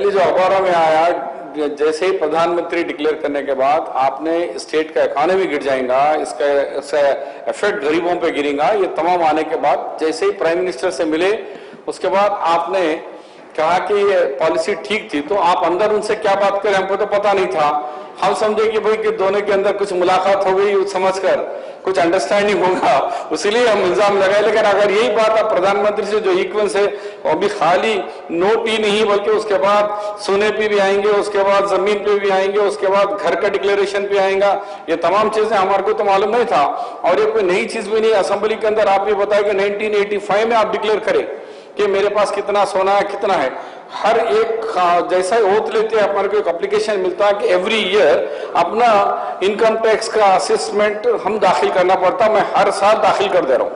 ये जो अखबारों में आया जैसे ही प्रधानमंत्री डिक्लेयर करने के बाद आपने स्टेट का इकोनॉमी गिर जाएगा इसका इसका इफेक्ट गरीबों पे गिरेगा ये तमाम आने के बाद जैसे ही प्राइम मिनिस्टर से मिले उसके बाद आपने कहा कि ये पॉलिसी ठीक थी तो आप अंदर उनसे क्या बात करें हमको तो पता नहीं था हम समझे कि भाई कि दोनों के अंदर कुछ मुलाकात हो गई समझकर कुछ अंडरस्टैंडिंग होगा इसीलिए हम इल्जाम लगाए लेकिन अगर यही बात आप प्रधानमंत्री से जो इक्वेंस है वो अभी खाली नोट ही नहीं बल्कि उसके बाद सोने पे भी आएंगे उसके बाद जमीन पे भी आएंगे उसके बाद घर का डिक्लेरेशन पे आएगा ये तमाम चीजें हमारे को तो मालूम नहीं था और ये कोई नई चीज भी नहीं असेंबली के अंदर आप ये बताए कि 1985 में आप डिक्लेयर करें कि मेरे पास कितना सोना है कितना है हर एक खा- जैसा ही ओत लेते हैं हमारे को एक एप्लीकेशन मिलता है कि एवरी ईयर अपना इनकम टैक्स का असेसमेंट हम दाखिल करना पड़ता मैं हर साल दाखिल कर दे रहा हूँ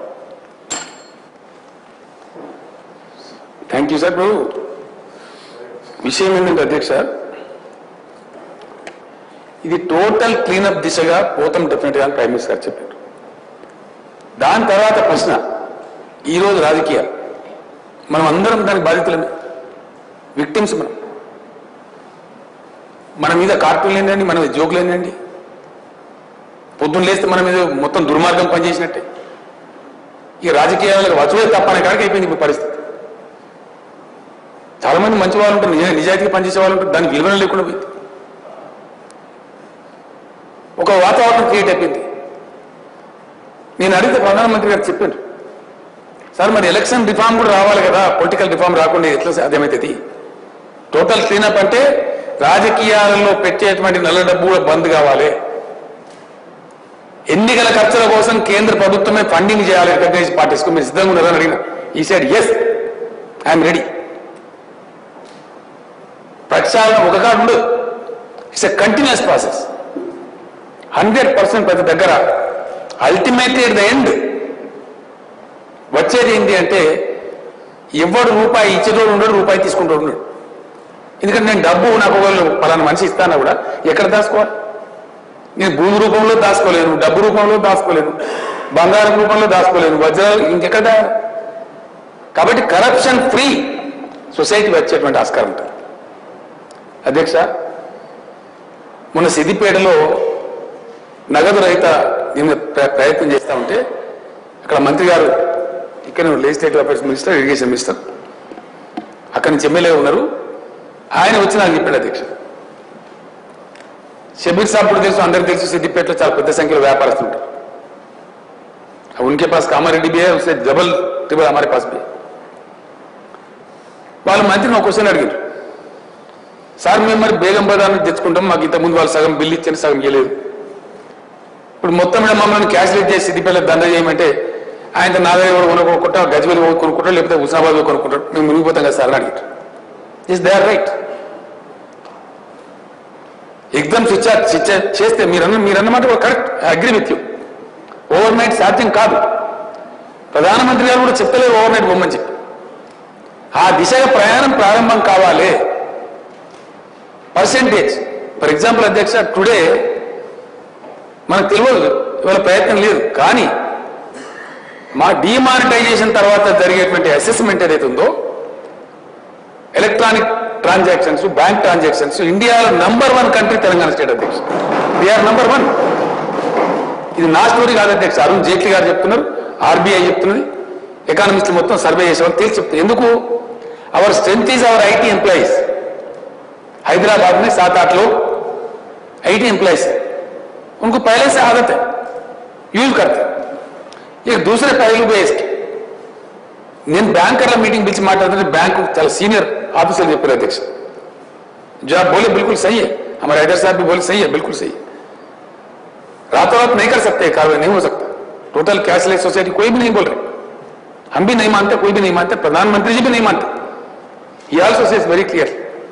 థ్యాంక్ యూ సార్ ఇప్పుడు విషయం ఏంటంటే అధ్యక్ష ఇది టోటల్ క్లీనప్ దిశగా పోతాం డెఫినెట్ గా అని ప్రైమ్ మినిస్టర్ గారు చెప్పారు దాని తర్వాత ప్రశ్న ఈరోజు రాజకీయాలు మనం అందరం దానికి బాధితులమే విక్టిమ్స్ మనం మన మీద కార్టూన్లు ఏంటండి మన మీద జోకులు ఏంటండి పొద్దున్న లేస్తే మన మీద మొత్తం దుర్మార్గం పనిచేసినట్టే ఇక రాజకీయాలకు వచ్చుడే తప్పనే కాడికి అయిపోయింది ఇప్పుడు పరిస్థితి చాలా మంది మంచి వాళ్ళు ఉంటారు నిజ నిజాయితీగా పనిచేసే వాళ్ళు ఉంటారు దానికి విలువన లేకుండా పోయింది ఒక వాతావరణం క్రియేట్ అయిపోయింది నేను అడిగితే ప్రధానమంత్రి గారు చెప్పారు సార్ మరి ఎలక్షన్ రిఫార్మ్ కూడా రావాలి కదా పొలిటికల్ రిఫార్మ్ రాకుండా ఎట్లా సాధ్యమవుతుంది టోటల్ క్లీనప్ అంటే రాజకీయాలలో పెట్టేటువంటి నల్ల డబ్బు కూడా బంద్ కావాలి ఎన్నికల ఖర్చుల కోసం కేంద్ర ప్రభుత్వమే ఫండింగ్ చేయాలి రికగ్నైజ్ పార్టీస్కు మీరు సిద్ధంగా ఉన్నారని అడిగిన ఈ సైడ్ ఎస్ ఐఎమ్ రెడీ ప్రక్షాళన ఒక కాదు ఉండదు it's a continuous process hundred percent ప్రతి దగ్గర అల్టిమేట్లీ ఎట్ ద ఎండ్ వచ్చేది ఏంటి అంటే ఎవడు రూపాయి ఇచ్చేటోడు ఉండడు రూపాయి తీసుకుంటూ ఉండడు ఎందుకంటే నేను డబ్బు నాకు వాళ్ళు పలానా మనిషి ఇస్తానా కూడా ఎక్కడ దాచుకోవాలి నేను భూమి రూపంలో దాచుకోలేను డబ్బు రూపంలో దాచుకోలేను బంగారం రూపంలో దాచుకోలేను వజ్రాలు ఇంకెక్కడ దా- కాబట్టి కరప్షన్ ఫ్రీ సొసైటీ వచ్చేటువంటి ఆస్కారం ఉంటుంది అధ్యక్ష మొన్న సిద్దిపేటలో నగదు రహిత నేను ప్ర- ప్రయత్నం చేస్తా ఉంటే అక్కడ మంత్రి గారు ఇక్కడ legislative affairs minister irrigation minister అక్కడి నుంచి ఎమ్మెల్యే ఉన్నారు ఆయన వచ్చి నాకు చెప్పాడు అధ్యక్ష షబీర్ సాబ్ కూడా తెలుసు అందరికి తెలుసు సిద్దిపేటలో చాలా పెద్ద సంఖ్యలో వ్యాపారస్తులు ఉంటారు अब उनके पास कामारेड्डी भी है उससे डबल ट्रिपल हमारे पास भी है వాళ్ళు మంత్రిని ఒక క్వశ్చన్ అడిగారు సార్ మేము మరి బేగం బజార్ నుంచి తెచ్చుకుంటాం మాకు ఇంత ముందు వాళ్ళు సగం బిల్లు ఇచ్చారు సగం ఇవ్వలేదు ఇప్పుడు మొత్తం మీద మమ్మల్ని క్యాష్లెస్ చేసి సిద్దిపేట దండ చేయమంటే ఆయన నా దగ్గర కూడా కొనుక్కుంటా గజ్వేల్ పోయి కొనుక్కుంటారు లేకపోతే హుస్నాబాద్ పోయి కొనుక్కుంటారు మేము మునిగిపోతాం కదా సార్ అని అడిగారు is they are right exam switch off switch off చేస్తే మీరన్న మీరన్నమాట correct agree with you overnight సాధ్యం కాదు ప్రధానమంత్రి గారు కూడా చెప్తలేరు ఓవర్ నైట్ బొమ్మని చెప్పి ఆ దిశగా ప్రయాణం ప్రారంభం కావాలి పర్సెంటేజ్ ఫర్ ఎగ్జాంపుల్ అధ్యక్ష టుడే మనకు తెలియదు ఇవాళ ప్రయత్నం లేదు కానీ మా డిమానిటైజేషన్ తర్వాత జరిగేటువంటి అసెస్మెంట్ ఏదైతే ఉందో ఎలక్ట్రానిక్ ట్రాన్సాక్షన్స్ బ్యాంక్ ట్రాన్సాక్షన్స్ ఇండియాలో number one country Telangana state అధ్యక్ష వీఆర్ నంబర్ వన్ ఇది నా స్టోరీ కాదు అధ్యక్ష అరుణ్ జైట్లీ గారు చెప్తున్నారు ఆర్బీఐ చెప్తున్నది ఎకానమిస్టులు మొత్తం సర్వే చేసేవాళ్ళు తెలిసి చెప్తారు ఎందుకు our strength is our IT employees Hyderabad में सात आठ लोग आईटी एम्प्लॉयज हैं उनको पहले से आदत है यूज करते हैं। एक दूसरे पहलू पे इसके నేను బ్యాంకర్ల మీటింగ్ పిలిచి మాట్లాడుతుంటే బ్యాంకు చాలా సీనిयर ఆఫీసర్ చెప్పారు అధ్యక్ష जो आप बोले बिल्कुल सही है हमारे हैदर साहब भी बोले सही है बिल्कुल सही है रातों रात नहीं कर सकते कार्रवाई नहीं हो सकता टोटल कैशलेस सोसाइटी कोई भी नहीं बोल रहे हम भी नहीं मानते कोई भी नहीं मानते प्रधानमंत्री जी भी नहीं मानते ये आल्सो सेज वेरी क्लियर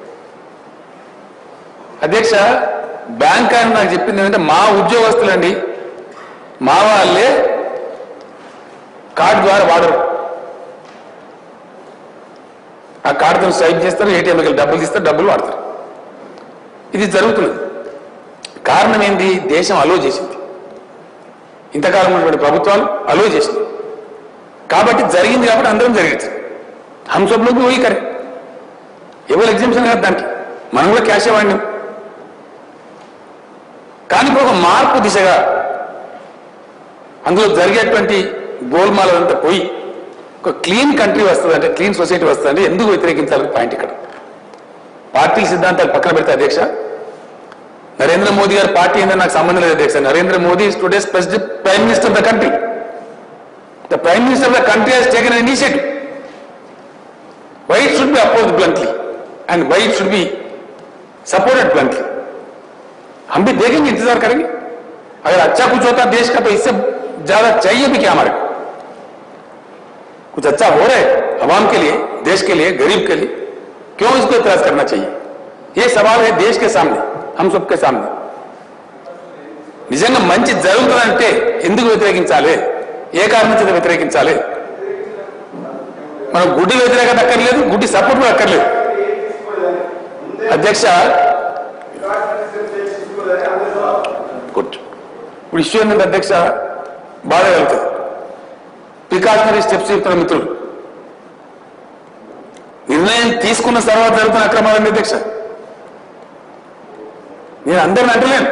అధ్యక్ష బ్యాంక్ ఆయన నాకు చెప్పింది ఏంటంటే మా ఉద్యోగస్తులండి మా వాళ్ళే కార్డు ద్వారా వాడరు ఆ కార్డుతో స్వైప్ చేస్తారు ఏటీఎంకి డబ్బులు తీస్తారు డబ్బులు వాడతారు ఇది జరుగుతున్నది కారణం ఏంది దేశం అలో చేసింది ఇంతకాలం ఉన్నటువంటి ప్రభుత్వాలు అలో చేసింది కాబట్టి జరిగింది కాబట్టి అందరం జరిగింది హం సబ్ లోగ్ భీ వహీ కరే ఎవరు ఎగ్జామ్షన్ కాదు దానికి మనం కూడా క్యాష్ వాడినాం కానీ ఇప్పుడు ఒక మార్పు దిశగా అందులో జరిగేటువంటి గోల్మాలంతా పోయి ఒక క్లీన్ కంట్రీ వస్తుంది అంటే క్లీన్ సొసైటీ వస్తుంది అంటే ఎందుకు వ్యతిరేకించాలి పాయింట్ ఇక్కడ పార్టీ సిద్ధాంతాలు పక్కన పెడితే అధ్యక్ష నరేంద్ర మోదీ గారి పార్టీ ఏందని నాకు సంబంధం లేదు అధ్యక్ష Narendra Modi is today's president prime minister of the country the prime minister of the country he's taken initiative why it should be opposed bluntly and why it should be supported bluntly हम भी देखेंगे इंतजार करेंगे अगर अच्छा कुछ होता देश का तो इससे ज्यादा चाहिए भी क्या हमारे को? कुछ अच्छा हो रहा है अवाम के लिए देश के लिए गरीब के लिए क्यों इसको इतराज करना चाहिए ये सवाल है देश के सामने हम सबके सामने నిజంగా మంచి జరుగుతుందంటే ఎందుకు వ్యతిరేకించాలి ఏ కారణం చేత వ్యతిరేకించాలి మనం గుడ్డి వ్యతిరేకత అక్కర్లేదు గుడ్డి సపోర్ట్ కూడా అక్కర్లేదు అధ్యక్ష కూర్చో. ఇప్పుడు ఇష్యూ ఏంటంటే అధ్యక్ష బాధ కలుగుతుంది ప్రికాషనరీ స్టెప్స్ చెప్తున్న మిత్రులు నిర్ణయం తీసుకున్న తర్వాత జరుగుతున్న అక్రమాలండి అధ్యక్ష నేను అందరిని అంటలేను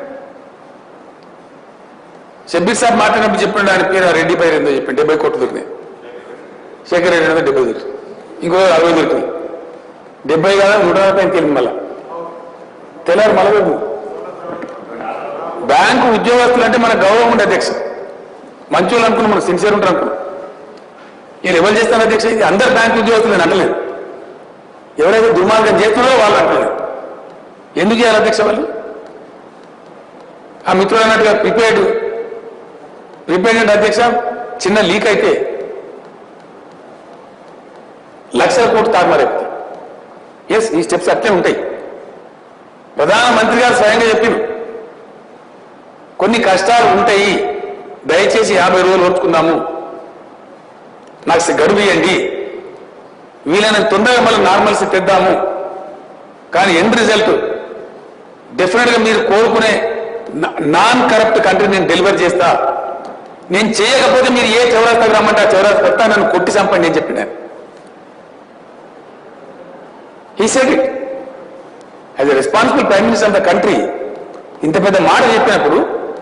షబ్బీర్ సాబ్ మాట్లాడినప్పుడు చెప్పండి ఆయన పేరు ఆ రెడ్డి పేరు ఏందో చెప్పండి డెబ్బై కోట్లు దొరికినాయి శేఖర్ రెడ్డి అనేది డెబ్బై దొరికింది ఇంకో అరవై దొరికింది డెబ్బై కాదా నూట నలభై తెలియదు మళ్ళా తెల్లారు మళ్ళీ రేపు బ్యాంకు ఉద్యోగస్తులు అంటే మన గౌరవం ఉండే అధ్యక్ష మంచోళ్ళు అనుకున్నాం మనం సిన్సియర్ ఉంటారు అనుకున్నాం నేను ఎవరు చేస్తాను అధ్యక్ష ఇది అందరు బ్యాంకు ఉద్యోగస్తులు నేను అంటలేదు ఎవరైతే దుర్మార్గం చేస్తున్నారో వాళ్ళు అంటలేదు ఎందుకు చేయాలి అధ్యక్ష వాళ్ళు ఆ మిత్రులు అన్నట్టుగా ప్రిపేర్డ్ ప్రిపేర్డ్ అంటే అధ్యక్ష చిన్న లీక్ అయితే లక్షల కోట్లు తారుమారైపోతాయి ఎస్ ఈ స్టెప్స్ అట్లే ఉంటాయి ప్రధానమంత్రి గారు స్వయంగా చెప్పింది కొన్ని కష్టాలు ఉంటాయి దయచేసి యాభై రోజులు ఓర్చుకుందాము నాకు గడువు ఇవ్వండి వీలైనంత తొందరగా మళ్ళీ నార్మల్సీ తెద్దాము కానీ ఎండ్ రిజల్ట్ డెఫినెట్ గా మీరు కోరుకునే నాన్ కరప్ట్ కంట్రీ నేను డెలివర్ చేస్తా నేను చేయకపోతే మీరు ఏ చౌరాస్తాకు రమ్మంటే ఆ చౌరాస్తా వస్తా నన్ను కొట్టి చంపండి అని చెప్పిన he said it as a responsible prime minister of the country ఇంత పెద్ద మాట చెప్పినప్పుడు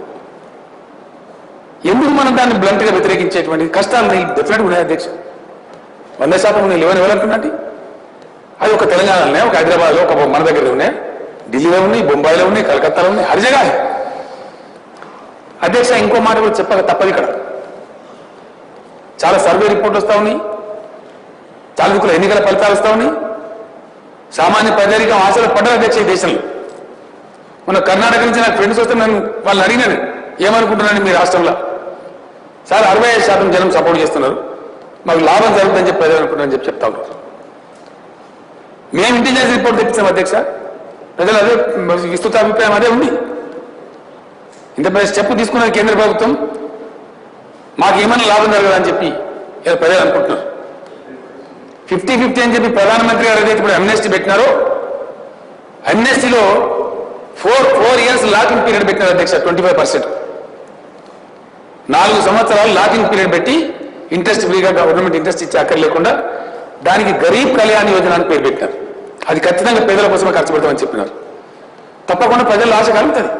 ఎందుకు మనం దాన్ని బ్లంట్ గా వ్యతిరేకించేటువంటి కష్టాలు డెఫినెట్ ఉన్నాయి అధ్యక్ష వంద శాతం ఉన్నాయి లేవని ఎవరంటున్నట్టు అది ఒక తెలంగాణలోనే ఒక హైదరాబాద్లో ఒక మన దగ్గర ఉన్నాయి ఢిల్లీలో ఉన్నాయి బొంబాయిలో ఉన్నాయి కలకత్తాలో ఉన్నాయి హర్ జగా హై. అధ్యక్ష ఇంకో మాట కూడా చెప్పక తప్పదు ఇక్కడ చాలా సర్వే రిపోర్ట్లు వస్తా ఉన్నాయి చాలా దిక్కుల ఎన్నికల ఫలితాలు వస్తా ఉన్నాయి సామాన్య ప్రజానికం ఆశలు పడ్డారు అధ్యక్ష ఈ దేశంలో మన కర్ణాటక నుంచి నాకు ఫ్రెండ్స్ వస్తే నేను వాళ్ళని అడిగినాను ఏమనుకుంటున్నాను మీ రాష్ట్రంలో సార్ అరవై ఐదు శాతం జనం సపోర్ట్ చేస్తున్నారు మాకు లాభం జరుగుతుందని చెప్పి ప్రజలు అనుకుంటున్నారని చెప్పి చెప్తా ఉన్నారు మేము ఇంటెలిజెన్స్ రిపోర్ట్ తెప్పించాం అధ్యక్ష ప్రజలు అదే విస్తృత అభిప్రాయం అదే ఉంది ఇంత పెద్ద స్టెప్ తీసుకున్నది కేంద్ర ప్రభుత్వం మాకు ఏమైనా లాభం జరగదని చెప్పి ఇలా ప్రజలు అనుకుంటున్నారు ఫిఫ్టీ ఫిఫ్టీ అని చెప్పి ప్రధానమంత్రి గారు ఏదైతే ఇప్పుడు అమ్నెస్టీ పెట్టినారో అమ్నెస్టీలో four four years locking period పెట్టినారు అధ్యక్ష ట్వంటీ ఫైవ్ పర్సెంట్ నాలుగు సంవత్సరాలు లాకింగ్ పీరియడ్ పెట్టి ఇంట్రెస్ట్ ఫ్రీగా గవర్నమెంట్ ఇంట్రెస్ట్ ఇచ్చే అక్కర్ లేకుండా దానికి గరీబ్ కళ్యాణ్ యోజన అని పేరు పెట్టారు అది ఖచ్చితంగా పేదల కోసమే ఖర్చు పెడతామని చెప్పినారు తప్పకుండా ప్రజల ఆశ కలుగుతుంది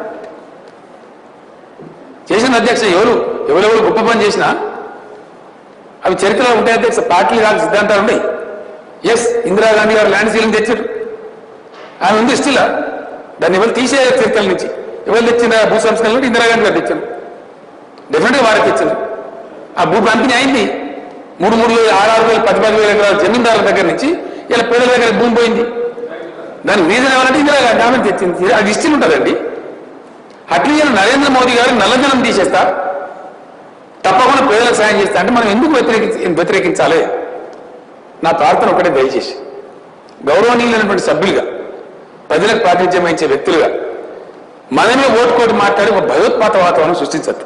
చేసిన అధ్యక్ష ఎవరు ఎవరెవరు గొప్ప పని చేసినా అవి చరిత్రలో ఉంటాయి అధ్యక్ష పార్టీలు కాదు సిద్ధాంతాలు ఉన్నాయి ఎస్ ఇందిరాగాంధీ గారు ల్యాండ్ సీలింగ్ తెచ్చారు ఆమె ఉంది స్టిల్ దాన్ని ఎవరు తీసే చరిత్రల నుంచి ఎవరు తెచ్చిన భూ సంస్కరణలు ఇందిరాగాంధీ గారు తెచ్చారు డెఫినెట్గా వారికి తెచ్చింది ఆ భూ పంపిణీ అయింది మూడు మూడు వేలు ఆరు ఆరు వేలు పది పది వేల ఎకరాల జమీందారుల దగ్గర నుంచి ఇలా పేదల దగ్గర భూమి పోయింది దానికి రీజన్ ఏమంటే ఇందిరాగాంధీ ఆమె తెచ్చింది అది ఇష్టం ఉంటుందండి అట్లే ఇలా నరేంద్ర మోదీ గారు నల్లధనం తీసేస్తా తప్పకుండా పేదలకు సాయం చేస్తా అంటే మనం ఎందుకు వ్యతిరేకించ వ్యతిరేకించాలి నా ప్రార్థన ఒకటే దయచేసి గౌరవనీయులైనటువంటి సభ్యులుగా ప్రజలకు ప్రాతినిధ్యం వహించే వ్యక్తులుగా మనమే ఓటుకోటి మాట్లాడి ఒక భయోత్పాత వాతావరణం సృష్టించద్దు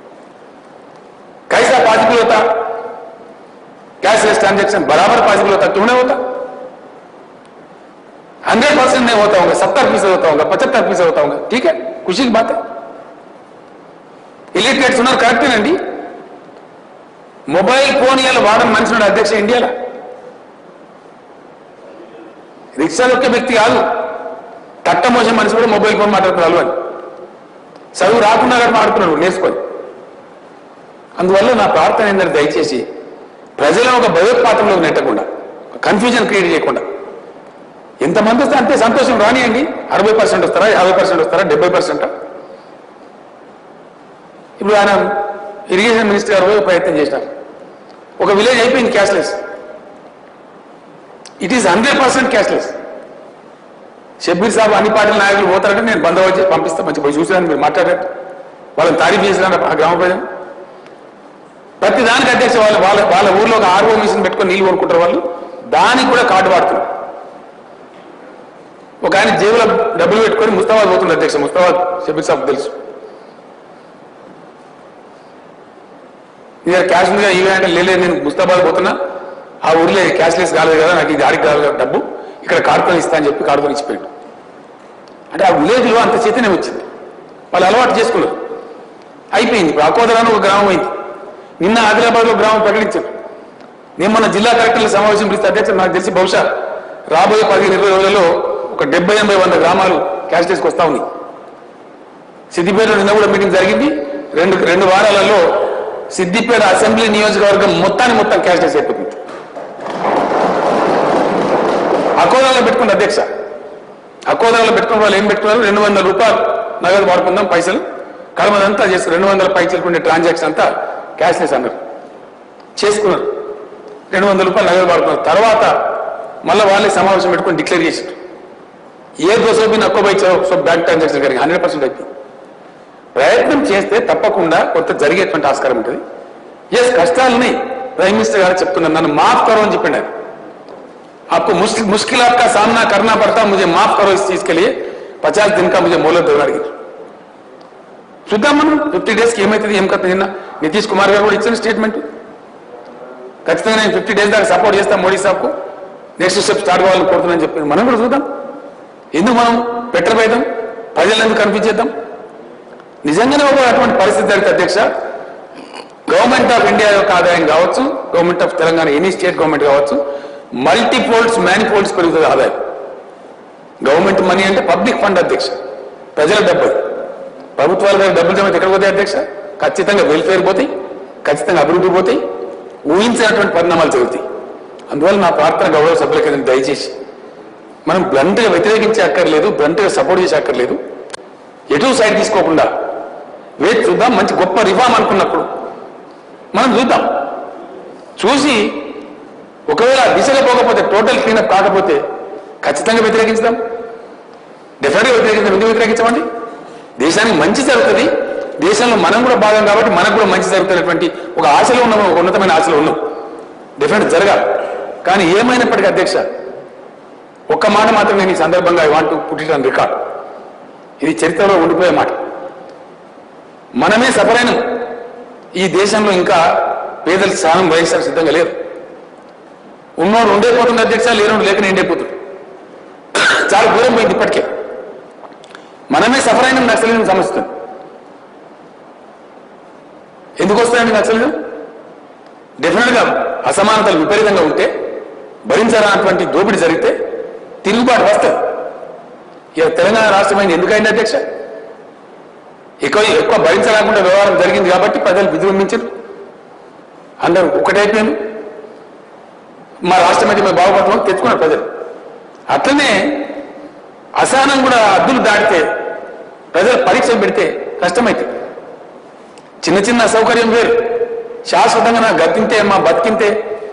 कैसा पॉसिबल होता कैशलेस ट्रांजेक्शन बराबर पॉसिबल होता क्यों नहीं होता हंड्रेड परसेंट नहीं होता होगा सत्तर फीसद होता होगा पचहत्तर फीसद होता होगा ठीक है खुशी की बात है ఇలిటరేట్స్ ఉన్నారు కరెక్టేనండి మొబైల్ ఫోన్ ఇవాళ వాడని మనిషి ఉన్నాడు అధ్యక్ష ఇండియాలో రిక్షా ఒక్క వ్యక్తి కాదు మోసం మనిషి కూడా మొబైల్ ఫోన్ మాట్లాడుతున్నారు అని చదువు రాకుండా కూడా మాట్లాడుతున్నాడు నేర్చుకొని అందువల్ల నా ప్రార్థన ఏంటంటే దయచేసి ప్రజలను ఒక భయోత్పాతంలో నెట్టకుండా కన్ఫ్యూజన్ క్రియేట్ చేయకుండా ఎంతమంది వస్తే అంతే సంతోషం రానియండి అరవై పర్సెంట్ వస్తారా యాభై పర్సెంట్ వస్తారా డెబ్బై పర్సెంట్ ఇప్పుడు ఆయన ఇరిగేషన్ మినిస్టర్ గారు పోయి ప్రయత్నం చేసినారు ఒక విలేజ్ అయిపోయింది cashless it is hundred percent cashless Shabbir saab అన్ని పార్టీల నాయకులు పోతారంటే నేను బందోబస్తు చేసి పంపిస్తే మంచి పోయి చూసాను మీరు మాట్లాడారు వాళ్ళని తారీఫ్ చేసినారు ఆ గ్రామ ప్రజలు ప్రతి దానికి అధ్యక్ష వాళ్ళు వాళ్ళ వాళ్ళ ఊర్లో ఒక ఆర్ఓ మిషన్ పెట్టుకొని నీళ్లు కొనుక్కుంటారు వాళ్ళు దానికి కూడా కార్డు వాడుతున్నారు ఒక ఆయన జేబులో డబ్బులు పెట్టుకొని ముస్తాబాద్ పోతుంది అధ్యక్ష ముస్తాబాద్ షబ్బీర్ సాబ్ తెలుసు ఇదే క్యాష్ మీద ఇవి అంటే లేదు నేను ముస్తాబాద్ పోతున్నా ఆ ఊర్లో క్యాష్లెస్ కాలేదు కదా నాకు ఇది ఆడికి కాలేదు కదా డబ్బు ఇక్కడ కార్డుతో ఇస్తా అని చెప్పి కార్డుతో ఇచ్చిపోయాడు అంటే ఆ విలేజ్లో అంత చైతన్యం వచ్చింది వాళ్ళు అలవాటు చేసుకున్నారు అయిపోయింది ఇప్పుడు అకోదరాను ఒక గ్రామం అయింది నిన్న ఆదిలాబాద్లో గ్రామం ప్రకటించారు నేను మన జిల్లా కలెక్టర్ల సమావేశం పిలిస్తే అధ్యక్ష నాకు తెలిసి బహుశా రాబోయే పదిహేను ఇరవై రోజులలో ఒక డెబ్బై ఎనభై వంద గ్రామాలు క్యాష్లెస్కి వస్తా ఉన్నాయి సిద్దిపేటలో నిన్న కూడా మీటింగ్ జరిగింది రెండు రెండు వారాలలో సిద్దిపేట అసెంబ్లీ నియోజకవర్గం మొత్తాన్ని మొత్తం క్యాష్లెస్ అయిపోతుంది అకోదాలో పెట్టుకున్న అధ్యక్ష అకోదాలో పెట్టుకున్న వాళ్ళు ఏం పెట్టుకున్నారు రెండు వందల రూపాయలు నగదు వాడుకుందాం పైసలు కడమదంతా చేస్తారు రెండు వందల పైసలు ఉండే ట్రాన్సాక్షన్ అంతా క్యాష్లెస్ అన్నారు చేసుకున్నారు రెండు వందల రూపాయలు నగదు వాడుకున్నారు తర్వాత మళ్ళీ వాళ్ళే సమావేశం పెట్టుకొని డిక్లేర్ చేశారు ఏ దోసోపి నక్కువ బై సో బ్యాంక్ ట్రాన్సాక్షన్ కలిగి హండ్రెడ్ పర్సెంట్ అయిపోయింది ప్రయత్నం చేస్తే తప్పకుండా కొంత జరిగేటువంటి ఆస్కారం ఉంటుంది ఎస్ కష్టాలు ఉన్నాయి ప్రైమ్ మినిస్టర్ గారు చెప్తున్నారు నన్ను మాఫ్ కరో అని చెప్పండి ఆయన आपको मुश्किल मुश्किलात का सामना करना पड़ता मुझे माफ करो इस चीज के लिए पचास दिन का मुझे मोहलत देना అడిగారు చూద్దాం మనం ఫిఫ్టీ డేస్కి ఏమవుతుంది ఏం కథ నిన్న నితీష్ కుమార్ గారు కూడా ఇచ్చిన స్టేట్మెంట్ ఖచ్చితంగా నేను ఫిఫ్టీ డేస్ దాకా సపోర్ట్ చేస్తాను మోడీ సాబ్కు నెక్స్ట్ స్టెప్ స్టార్ట్ కావాలని కోరుతున్నాను చెప్పి మనం కూడా చూద్దాం ఎందుకు మనం పెట్టబోయేద్దాం ప్రజలను ఎందుకు కనిపించేద్దాం నిజంగానే ఒక అటువంటి పరిస్థితి జరిగితే అధ్యక్ష గవర్నమెంట్ ఆఫ్ ఇండియా యొక్క ఆదాయం కావచ్చు government of Telangana any state government కావచ్చు మల్టీఫోల్డ్స్ మ్యానిఫోల్డ్స్ పెరుగుతుంది ఆదాయం గవర్నమెంట్ మనీ అంటే పబ్లిక్ ఫండ్ అధ్యక్ష ప్రజల డబ్బు అది. ప్రభుత్వాల దగ్గర డబ్బులు జమ అయితే ఎక్కడ పోతాయి అధ్యక్ష ఖచ్చితంగా వెల్ఫేర్ పోతాయి ఖచ్చితంగా అభివృద్ధి పోతాయి ఊహించినటువంటి పరిణామాలు జరుగుతాయి అందువల్ల నా ప్రార్థన గౌరవ సభ్యులకి నేను దయచేసి మనం బ్లంట్గా వ్యతిరేకించే అక్కర్లేదు బ్లంట్గా సపోర్ట్ చేసే అక్కర్లేదు ఎటు సైడ్ తీసుకోకుండా వేచి చూద్దాం మంచి గొప్ప రిఫార్మ్ అనుకున్నప్పుడు మనం చూద్దాం చూసి ఒకవేళ ఆ దిశలో పోకపోతే టోటల్ క్లీనప్ కాకపోతే ఖచ్చితంగా వ్యతిరేకించుదాం డెఫినెట్గా వ్యతిరేకించాం ఎందుకు వ్యతిరేకించమండి దేశానికి మంచి జరుగుతుంది దేశంలో మనం కూడా భాగం కాబట్టి మనకు కూడా మంచి జరుగుతున్నటువంటి ఒక ఆశలో ఉన్నాం ఒక ఉన్నతమైన ఆశలో ఉన్నాం డెఫినెట్ జరగాలి కానీ ఏమైనప్పటికీ అధ్యక్ష ఒక్క మాట మాత్రం నేను ఈ సందర్భంగా I want to put it on record ఇది చరిత్రలో ఉండిపోయే మాట మనమే సఫరైనం ఈ దేశంలో ఇంకా పేదలకు స్థానం వహించడానికి సిద్ధంగా లేరు ఉన్నోడు ఉండే పోతుంది అధ్యక్ష లేనోడు లేక నిండైపోతుంది చాలా దూరం పోయింది ఇప్పటికే మనమే సఫర్ అయిన నక్సలిజం సమస్య ఎందుకు వస్తాయండి నక్సలిజం డెఫినెట్ గా అసమానతలు విపరీతంగా ఉంటే భరించాలన్నటువంటి దోపిడీ జరిగితే తిరుగుబాటు వస్తుంది ఇక తెలంగాణ రాష్ట్రమైంది ఎందుకైంది అధ్యక్ష ఎక్కువ ఎక్కువ భరించలేకుండా వ్యవహారం జరిగింది కాబట్టి ప్రజలు విజృంభించారు అందరూ ఒకటైపోయాను మా రాష్ట్రం అయితే మేము బాగుపడతామని తెచ్చుకున్నారు ప్రజలు అట్లనే అసహనం కూడా అద్దులు దాటితే ప్రజలు పరీక్షలు పెడితే కష్టమైతే చిన్న చిన్న అసౌకర్యం వేరు శాశ్వతంగా నా గతింతే మా బతికింతే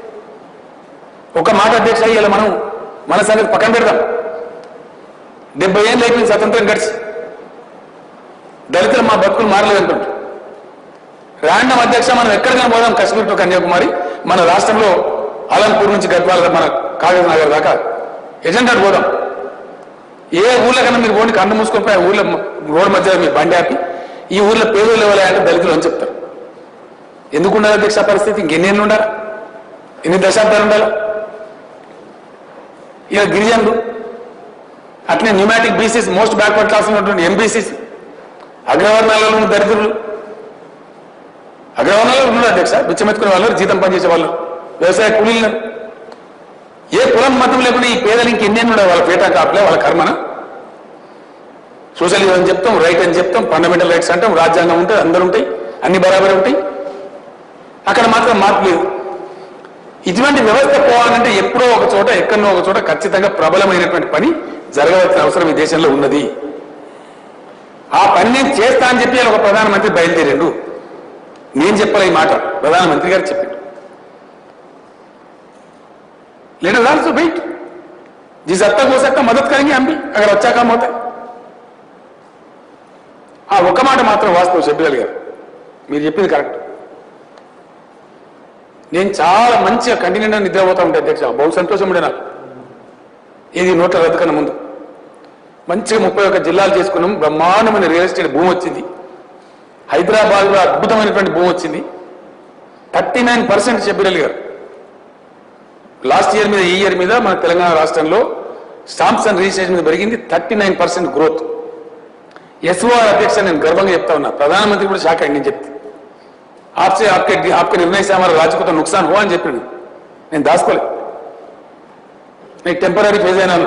ఒక మాట అధ్యక్ష ఇలా మనం మన సంగతి పక్కన పెడదాం డెబ్బై ఏళ్ళు అయిపోయింది స్వతంత్రం గడిచి దళితులు మా బతుకులు మారలేదు అనుకుంటారు రాండం అధ్యక్ష మనం ఎక్కడికైనా పోదాం కశ్మీర్ టు కన్యాకుమారి మన రాష్ట్రంలో అలంపూర్ నుంచి గద్వాల మన కాగజ్ నగర్ దాకా ఎజెండా పోదాం ఏ ఊర్లో కన్నా మీరు పోనీ కన్ను మూసుకొని పోయి ఆ ఊర్లో రోడ్డు మధ్య మీ బండి ఆపి ఈ ఊర్లో పేదలు ఎవరే అంటే దళితులు అని చెప్తారు ఎందుకు ఉండాలి అధ్యక్ష ఆ పరిస్థితి ఇంకెన్ని ఉండాలి ఎన్ని దశాబ్దాలు ఉండాలి ఇక గిరిజనులు అట్లనే న్యూమాటిక్ బీసీస్ మోస్ట్ బ్యాక్వర్డ్ క్లాస్ ఉన్నటువంటి ఎంబీసీస్ అగ్రవర్ణాలలో ఉన్న దరిద్రులు అగ్రవర్ణాలలో ఉన్నారు అధ్యక్ష బిచ్చమెత్తుకునే వాళ్ళు జీతం పనిచేసే వాళ్ళు వ్యవసాయ కూలీలు ఏ కులం మతం లేకుండా ఈ పేదలు ఇంకెన్నేళ్ళు ఉండే వాళ్ళ పేట కాపులే వాళ్ళ కర్మన సోషలిజం అని చెప్తాం రైట్ అని చెప్తాం ఫండమెంటల్ రైట్స్ అంటాం రాజ్యాంగం ఉంటుంది అందరూ ఉంటాయి అన్ని బరాబర్ ఉంటాయి అక్కడ మాత్రం మార్పు లేదు ఇటువంటి వ్యవస్థ పోవాలంటే ఎప్పుడో ఒక చోట ఎక్కడో ఒక చోట ఖచ్చితంగా ప్రబలమైనటువంటి పని జరగవలసిన అవసరం ఈ దేశంలో ఉన్నది ఆ పని నేను చేస్తా అని చెప్పి ఒక ప్రధానమంత్రి బయలుదేరిండు నేను చెప్పలే ఈ మాట ప్రధానమంత్రి గారు చెప్పాడు लेटर आल्सो वेट जिस हद तक हो सकता मदद करेंगे हम भी अगर अच्छा काम होता है ఆ ఒక్క మాట మాత్రం వాస్తవం షబ్బీర్ గారు మీరు చెప్పింది కరెక్ట్ నేను చాలా మంచిగా కంటిన్యూగా నిద్రపోతా ఉంటాను అధ్యక్ష బహు సంతోషం ఉండే నాకు ఇది నోట్ల రద్దు కన్నా ముందు మంచిగా ముప్పై ఒక్క జిల్లాలు చేసుకున్నాం బ్రహ్మాండమైన రియల్ ఎస్టేట్ భూమి వచ్చింది హైదరాబాద్లో అద్భుతమైనటువంటి భూమి వచ్చింది థర్టీ నైన్ పర్సెంట్ షబ్బీర్ గారు లాస్ట్ ఇయర్ మీద ఈ ఇయర్ మీద మన తెలంగాణ రాష్ట్రంలో స్టాంప్స్ అండ్ రిజిస్ట్రేషన్ మీద పెరిగింది thirty nine percent growth SOR అధ్యక్ష నేను గర్వంగా చెప్తా ఉన్నా ప్రధానమంత్రి కూడా షాక్ అయ్యి నేను చెప్తే ఆప్సే ఆప్కే ఆప్కే నిర్ణయ से हमारा राज्य को तो नुकसान हुआ అని చెప్పిండు నేను దాచుకోలే నేను టెంపరీ ఫేజ్ అయినాను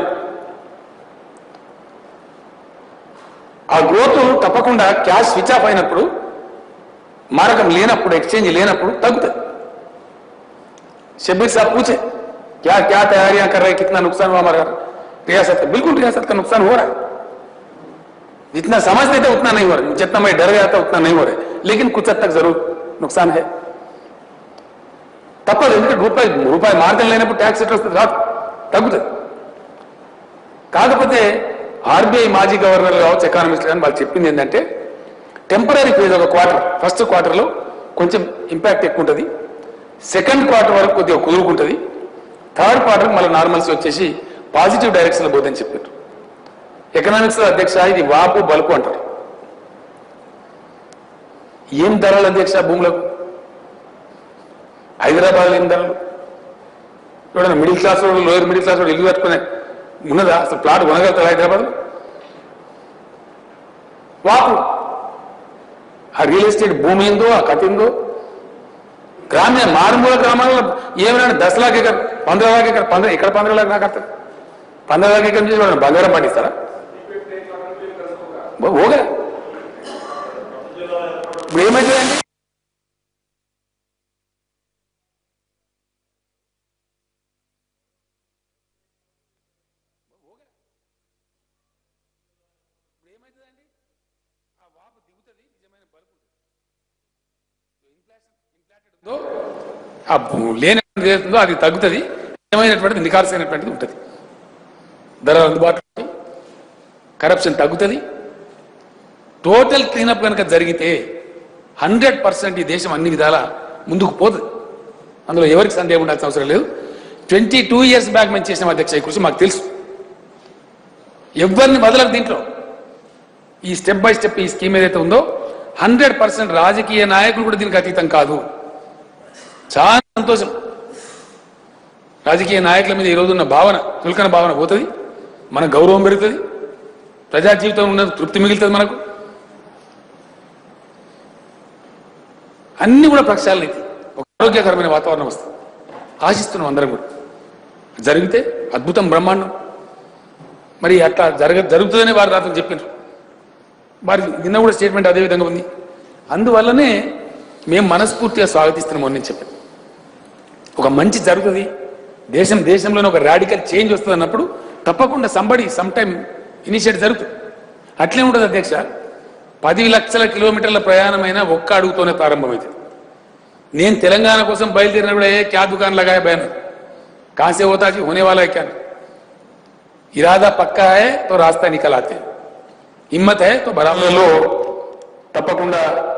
ఆ గ్రోత్ తప్పకుండా క్యాష్ స్విచ్ ఆఫ్ అయినప్పుడు మారకం లేనప్పుడు ఎక్స్చేంజ్ లేనప్పుడు తగ్గుతుంది शब्बीर साहब पूछे क्या क्या तैयारियां कर रहे हैं कितना नुकसान हुआ हमारा रियासत का बिल्कुल रियासत का नुकसान हो रहा है जितना समझते थे उतना नहीं हो रहा जितना मैं डर गया था उतना नहीं हो रहा है लेकिन कुछ हद तक जरूर नुकसान है తప్పదు ఎందుకంటే రూపాయి రూపాయి మార్గం లేనప్పుడు ట్యాక్స్ ఎట్లా వస్తుంది రాదు తగ్గుతుంది కాకపోతే ఆర్బీఐ మాజీ గవర్నర్ కావచ్చు ఎకానమిస్ట్ కానీ వాళ్ళు చెప్పింది ఏంటంటే టెంపరీ ఫేజ్ ఒక క్వార్టర్ ఫస్ట్ క్వార్టర్లో కొంచెం ఇంపాక్ట్ ఎక్కువ ఉంటుంది సెకండ్ క్వార్టర్ వరకు కొద్దిగా కుదురుకుంటుంది థర్డ్ క్వార్టర్ మళ్ళీ నార్మల్స్ వచ్చేసి పాజిటివ్ డైరెక్షన్ లో పోదని చెప్పారు ఎకనామిక్స్ లో అధ్యక్ష ఇది వాపు బలుపు అంటారు ఏం ధరలు అధ్యక్ష భూములకు హైదరాబాద్ ఏం ధరలు ఎవడన్నా మిడిల్ క్లాస్ వాడు లోయర్ మిడిల్ క్లాస్ వాడు ఇల్లు కట్టుకునే ఉన్నదా అసలు ప్లాట్ కొనగలుగుతారు హైదరాబాద్ వాపు ఆ రియల్ ఎస్టేట్ భూమి ఏందో ఆ కథ ఏందో గ్రామీణ మారుమూల గ్రామాల్లో ఏమైనా దశ లాక్ ఎకర్ పంద్ర లాక్ ఎకర్ పంద్ర ఇక్కడ పంద్ర లాక్ నాకు అర్థం పంద్ర లాక్ ఎకర్ చేసి వాళ్ళని బంగారం పండిస్తారా బా- ఓగా ఇప్పుడు ఏమవుతుందండి ఉందో, ఆ భూ- లేని ఏదైతుందో అది తగ్గుతుంది ఏమైనటువంటిది నికార్సైనటువంటిది ఉంటుంది ధరలు అందుబాటులో ఉంటాయి. కరప్షన్ తగ్గుతుంది టోటల్ క్లీనప్ కనుక జరిగితే హండ్రెడ్ పర్సెంట్ ఈ దేశం అన్ని విధాల ముందుకు పోతుంది అందులో ఎవరికి సందేహం ఉండాల్సిన అవసరం లేదు ట్వంటీ టూ ఇయర్స్ బ్యాక్ మేము చేసిన అధ్యక్ష ఈ కృషి మాకు తెలుసు ఎవరిని వదలరు దీంట్లో ఈ స్టెప్ బై స్టెప్ ఈ స్కీమ్ ఏదైతే ఉందో హండ్రెడ్ పర్సెంట్ రాజకీయ నాయకులు కూడా దీనికి అతీతం కాదు చాలా సంతోషం రాజకీయ నాయకుల మీద ఈ రోజు ఉన్న భావన చులకన భావన పోతుంది మన గౌరవం పెరుగుతుంది ప్రజా జీవితం ఉన్న తృప్తి మిగులుతుంది మనకు అన్ని కూడా ప్రక్షాళన అయితే ఒక ఆరోగ్యకరమైన వాతావరణం వస్తుంది ఆశిస్తున్నాం అందరం కూడా జరిగితే అద్భుతం బ్రహ్మాండం మరి అట్లా జరగ జరుగుతుందని వారు రాత్రి చెప్పారు వారి నిన్న కూడా స్టేట్మెంట్ అదే విధంగా ఉంది అందువల్లనే మేము మనస్ఫూర్తిగా స్వాగతిస్తున్నాము అని నేను చెప్పాను ఒక మంచి జరుగుతుంది దేశం దేశంలోనే ఒక రాడికల్ చేంజ్ వస్తుంది అన్నప్పుడు తప్పకుండా సంబడి సమ్ టైమ్ ఇనిషియేట్ జరుగుతుంది అట్లే ఉంటుంది అధ్యక్ష పది లక్షల కిలోమీటర్ల ప్రయాణమైన ఒక్క అడుగుతోనే ప్రారంభమవుతుంది నేను తెలంగాణ కోసం బయలుదేరినప్పుడు ఏ క్యా దుకాన్ లగాయ బయాన్ कहां से होता जी होने वाला है क्या इरादा पक्का है तो रास्ता निकल आते हैं హిమ్మత్ హే తో బరాబర్లో తప్పకుండా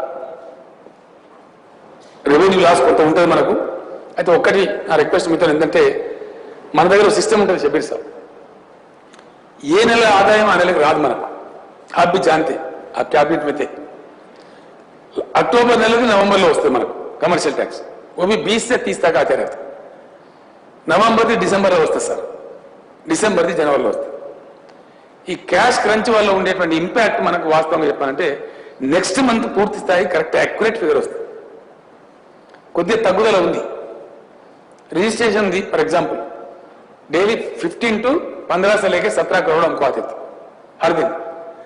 రెవెన్యూ లాస్ కొంత ఉంటుంది మనకు అయితే ఒక్కటి నా రిక్వెస్ట్ మీతో ఏంటంటే మన దగ్గర సిస్టమ్ ఉంటుంది షబీర్ సార్ ఏ నెల ఆదాయం ఆ నెలకు రాదు మనకు आप भी जानते आप कैबिनेट में थे అక్టోబర్ నెలది నవంబర్లో వస్తుంది మనకు కమర్షియల్ ట్యాక్స్ वो भी 20 से 30 तक आते रहते నవంబర్ది డిసెంబర్లో వస్తుంది సార్ డిసెంబర్ది జనవరిలో వస్తుంది ఈ క్యాష్ క్రంచ్ వల్ల ఉండేటువంటి ఇంపాక్ట్ మనకు వాస్తవంగా చెప్పాలంటే నెక్స్ట్ మంత్ పూర్తి స్థాయి కరెక్ట్ అక్యురేట్ ఫిగర్ వస్తుంది కొద్దిగా తగ్గుదల ఉంది registration the for example daily 15 to 15 से लेके 17 करोड़ हमको आते थे हर दिन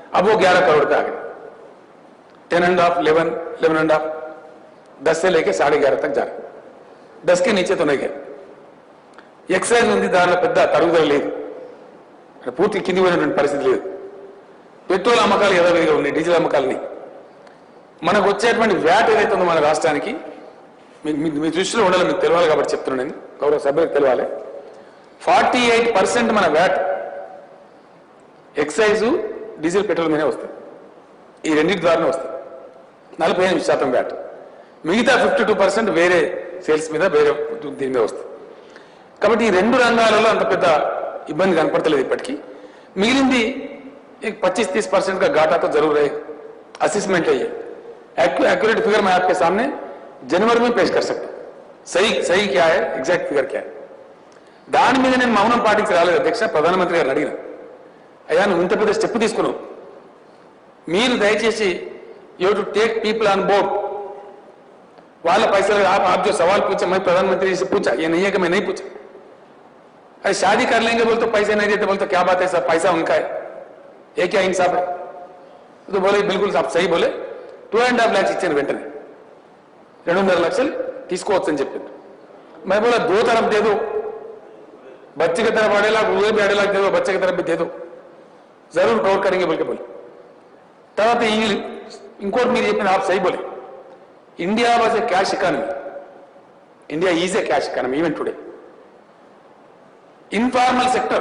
अब वो ग्यारह करोड़ पे आ गए ten and half eleven eleven and half दस से लेके साढ़े ग्यारह तक जा रहे दस के नीचे तो नहीं गए ఎక్సైజ్ ఉంది దానిలో పెద్ద తరుగుదల లేదు అంటే పూర్తి కింది పోయినటువంటి పరిస్థితి లేదు పెట్రోల్ అమ్మకాలు యథావిధిగా ఉన్నాయి డీజిల్ అమ్మకాలని మనకు వచ్చేటువంటి వ్యాట్ ఏదైతే ఉందో మన రాష్ట్రానికి మీ- మీ మీ దృష్టిలో ఉండాలి మీకు తెలియాలి కాబట్టి చెప్తున్నాను నేను గౌరవ సభ్యులకు తెలియాలి ఫార్టీ ఎయిట్ పర్సెంట్ మన వ్యాట్ ఎక్సైజ్ డీజిల్ పెట్రోల్ మీదే వస్తుంది ఈ రెండింటి ద్వారానే వస్తుంది నలభై ఎనిమిది శాతం వ్యాట్ మిగతా ఫిఫ్టీ టూ పర్సెంట్ వేరే సేల్స్ మీద వేరే దీని మీద వస్తుంది కాబట్టి ఈ రెండు రంగాలలో అంత పెద్ద ఇబ్బంది కనపడతలేదు ఇప్పటికీ మిగిలింది पच्चीस तीस परसेंट का घाटा तो जरूर है असेसमेंट है ये एक्यूरेट फिगर मैं आपके सामने जनवरी में पेश कर सकता हूं सही सही क्या है एग्जैक्ट फिगर क्या है దాని మీద నేను మౌనం పాటించి రాలేదు అధ్యక్ష ప్రధానమంత్రి గారిని అడిగిన అయ్యా నువ్వు ఇంత పెద్ద స్టెప్ తీసుకున్నావు మీరు దయచేసి you to take people on board వాళ్ళ पैसे आप आप जो सवाल पूछे मैं प्रधानमंत्री जी से पूछा ये नहीं है कि मैं नहीं पूछा अरे शादी कर लेंगे बोल तो पैसे नहीं देते बोल तो क्या बात है सर पैसा उनका है ये क्या इंसाफ है तो बोले बिल्कुल आप सही बोले టూ అండ్ హాఫ్ ల్యాక్స్ ఇచ్చాను వెంటనే రెండున్నర లక్షలు తీసుకోవచ్చు అని చెప్పింది मैं बोला दो तरफ दे दो बच्चे की तरफ अढ़ाई लाख उधर भी अढ़ाई लाख दे दो बच्चे की तरफ भी दे दो जरूर कवर करेंगे बोल के बोले తర్వాత ఈ ఇంకోటి మీరు చెప్పిన ఆప్ సై బోలే India was a cash economy India is a cash economy even today informal sector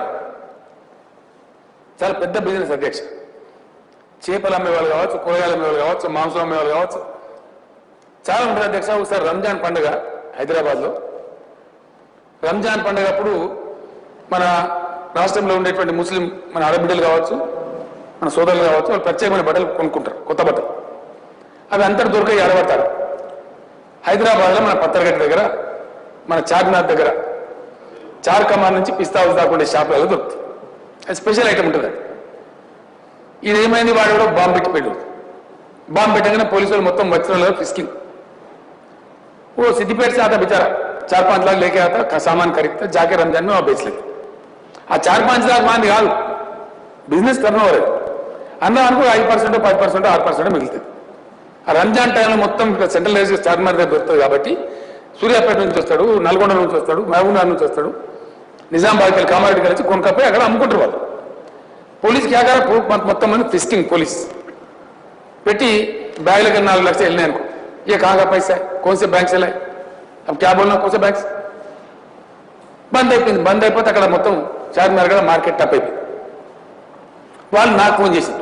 చాలా పెద్ద బిజినెస్ అధ్యక్ష చేపలు అమ్మేవాళ్ళు కావచ్చు కూరగాయలు అమ్మేవాళ్ళు కావచ్చు మాంసం అమ్మేవాళ్ళు కావచ్చు చాలా ఉంటుంది అధ్యక్ష ఒకసారి రంజాన్ పండుగ హైదరాబాద్లో రంజాన్ పండుగ అప్పుడు మన రాష్ట్రంలో ఉండేటువంటి ముస్లిం మన ఆడబిడ్డలు కావచ్చు మన సోదరులు కావచ్చు వాళ్ళు ప్రత్యేకమైన బట్టలు కొనుక్కుంటారు కొత్త బట్టలు అవి అంతటి దొరకాయి ఆడబడతారు హైదరాబాద్లో మన పత్తరగట్టి దగ్గర మన చార్మినార్ దగ్గర చార్ కమాన్ నుంచి పిస్తా హౌస్ దాకా ఉండే షాపులలో దొరుకుతాయి అది స్పెషల్ ఐటమ్ ఉంటుంది అది ఇది ఏమైంది వాడు కూడా బాంబు పెట్టి పెట్టు బాంబు పెట్టగానే పోలీసు వాళ్ళు మొత్తం వచ్చిన ఫిస్కింగ్ वो सिद्धिपेट से आता बेचारा चार पांच लाख लेके आता का सामान खरीदता जाके रमजान में वहां बेच लेते ఆ చార్ పాంచ్ లాక్ మంది కాదు బిజినెస్ టర్న్ ఓవర్ అన్న అనుకో ఐదు పర్సెంట్ పది పర్సెంట్ ఆరు పర్సెంట్ మిగులుతుంది ఆ రంజాన్ టైంలో మొత్తం ఇక్కడ సెంట్రల్ రైల్వే చార్మినార్ దగ్గర దొరుకుతుంది కాబట్టి సూర్యాపేట నుంచి వస్తాడు నల్గొండ నుంచి వస్తాడు మహబూబ్నగర్ నుంచి వస్తాడు నిజామాబాద్కి వెళ్ళి కామారెడ్డి కలిసి కొనుక్కపోయి అక్కడ అమ్ముకుంటారు వాళ్ళు పోలీస్ क्या करा पू- మొ- మొత్తం మంది ఫిస్కింగ్ పోలీస్ పెట్టి బ్యాగ్లకి నాలుగు లక్షలు వెళ్ళినాయి అనుకో ये कहाँ का पैसा है कौन से बैंक से लाए अब क्या बोलना कौन से बैंक से బంద్ అయిపోయింది బంద్ అయిపోతే అక్కడ మొత్తం చార్మినార్ కూడా మార్కెట్ టప్ అయిపోయింది వాళ్ళు నాకు ఫోన్ చేసింది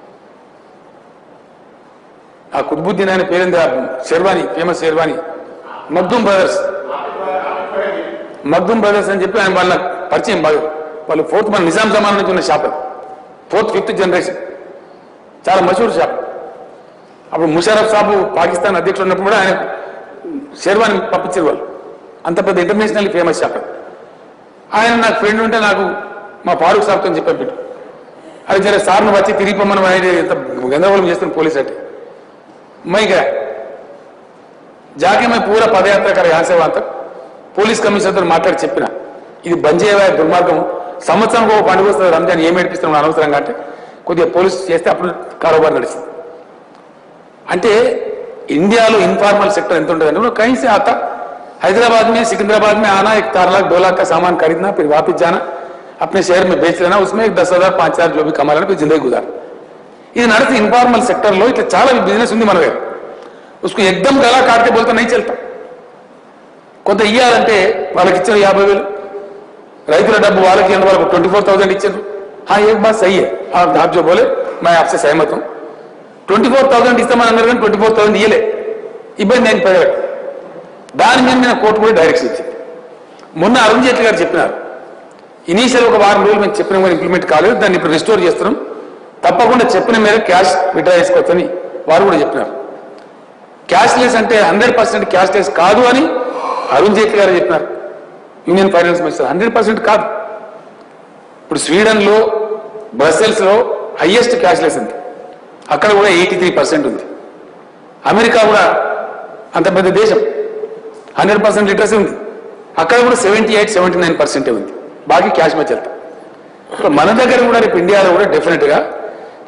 ఆ కుతుబుద్దీన్ ఆయన పేరుంది ఆ sherwani famous sherwani Makhdoom brothers Makhdoom brothers అని చెప్పి ఆయన వాళ్ళ పరిచయం బాగా వాళ్ళు ఫోర్త్ మన నిజాం జమానా నుంచి ఉన్న షాప్ ఫోర్త్ ఫిఫ్త్ జనరేషన్ చాలా మషూర్ షాప్ అప్పుడు ముషారఫ్ సాబు పాకిస్తాన్ అధ్యక్షుడు ఉన్నప్పుడు కూడా ఆయన షెర్వాని పంపించారు వాళ్ళు అంత పెద్ద ఇంటర్నేషనల్ ఫేమస్ షాప్ అది. ఆయన నాకు ఫ్రెండ్ ఉంటే నాకు మా ఫారూక్ సాబ్తో చెప్పాను బిడ్డ అది జర సార్ను వచ్చి తిరిగి పొమ్మని ఆయన ఎంత గందరగోళం చేస్తున్న పోలీస్ అంటే मैं गया जाके मैं पूरा पदयात्रा कर यहाँ से वहां तक పోలీస్ కమిషనర్తో మాట్లాడి చెప్పిన ఇది బంద్ చేయవా దుర్మార్గం సంవత్సరం ఒక పండుగ వస్తుంది రంజాన్ ఏం ఏడిపిస్తున్నాం అనవసరంగా అంటే కొద్దిగా పోలీస్ చేస్తే అప్పుడు కారోబార్ నడిచింది అంటే ఇండియాలో ఇన్ఫార్మల్ सेक्टर ఎంత ఉంటుంది అంటే कहीं से आता हैदराबाद में सिकंदराबाद में आना एक चार लाख दो लाख का सामान खरीदना फिर वापस जाना अपने शहर में बेच लेना उसमें एक दस हजार पांच हजार जो भी कमा लेना फिर जिंदगी गुजार ఇది నడిచి ఇన్ఫార్మల్ సెక్టర్ లో ఇట్లా చాలా బిజినెస్ ఉంది మన దగ్గర उसको एकदम गला काट के बोलते नहीं चलता కొంత ఇయ్యాలంటే వాళ్ళకి ఇచ్చిన యాభై వేలు రైతుల డబ్బు వాళ్ళకి ఇవ్వండి వాళ్ళకి ట్వంటీ ఫోర్ థౌసండ్ ఇచ్చారు हाँ एक बात सही है आप आप जो बोले मैं आपसे सहमत हूं ట్వంటీ ఫోర్ థౌసండ్ ఇస్తామని అన్నారు కానీ ట్వంటీ ఫోర్ థౌసండ్ ఇయ్యలే ఇబ్బంది అయింది ప్రజలకు దాని మీద నేను కోర్టు కూడా డైరెక్షన్ ఇచ్చింది మొన్న అరుణ్ జైట్లీ గారు చెప్పినారు ఇనీషియల్ ఒక వారం రోజులు మేము చెప్పిన కూడా ఇంప్లిమెంట్ కాలేదు దాన్ని ఇప్పుడు రిస్టోర్ చేస్తున్నాం తప్పకుండా చెప్పిన మీద క్యాష్ విడ్రా చేసుకోవచ్చని వారు కూడా చెప్పినారు క్యాష్ లెస్ అంటే హండ్రెడ్ పర్సెంట్ క్యాష్ లెస్ కాదు అని అరుణ్ జైట్లీ గారు చెప్పినారు union finance minister hundred percent కాదు ఇప్పుడు స్వీడన్ లో బ్రసెల్స్ లో హైయెస్ట్ క్యాష్ లెస్ ఉంది అక్కడ కూడా ఎయిటీ త్రీ పర్సెంట్ ఉంది అమెరికా కూడా అంత పెద్ద దేశం హండ్రెడ్ పర్సెంట్ లిటరసీ ఉంది అక్కడ కూడా సెవెంటీ ఎయిట్ సెవెంటీ నైన్ పర్సెంటే ఉంది బాకీ క్యాష్ మధ్య వెళ్తాం ఇప్పుడు మన దగ్గర కూడా రేపు ఇండియాలో కూడా డెఫినెట్ గా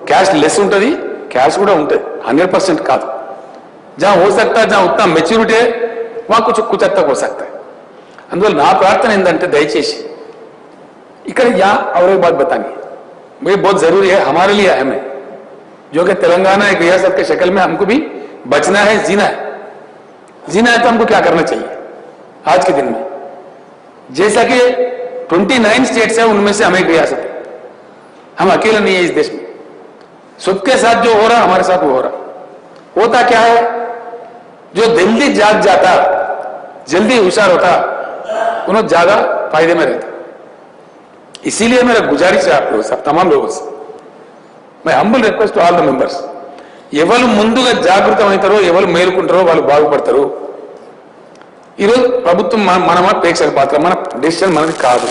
క్యాష్ లెస్ ఉంటుంది క్యాష్ కూడా ఉంటుంది हंड्रेड परसेंट కాదు जहां हो सकता है जहां उतना మెచ్యూరిటీ है वहां कुछ कुछ हद तक हो सकता है అందువల్ల నా ప్రార్థన ఏంటంటే దయచేసి ఇక్కడ యా और एक बात बतानी ये बहुत जरूरी है हमारे लिए अहम है जो कि तेलंगाना एक रियासत के शक्ल में हमको भी बचना है जीना है जीना है तो हमको क्या करना चाहिए आज के दिन में जैसा कि 29 स्टेट्स है उनमें से हम एक रियासत है हम अकेले नहीं है इस देश में सबके साथ जो हो रहा हमारे साथ वो हो रहा होता क्या है जो जल्दी जाग जाता जल्दी होशियार होता उन्हें ज्यादा फायदे में रहता इसीलिए मेरा गुजारिश है आप लोगों से आप तमाम लोगों से my humble request all the members ఎవరు ముందుగా జాగృతమవుతారో ఎవరు మేలుకుంటారో వాళ్ళు బాగుపడతారు ఈరోజు ప్రభుత్వం మన మనమా ప్రేక్షక పాత్ర మన డెసిషన్ మనది కాదు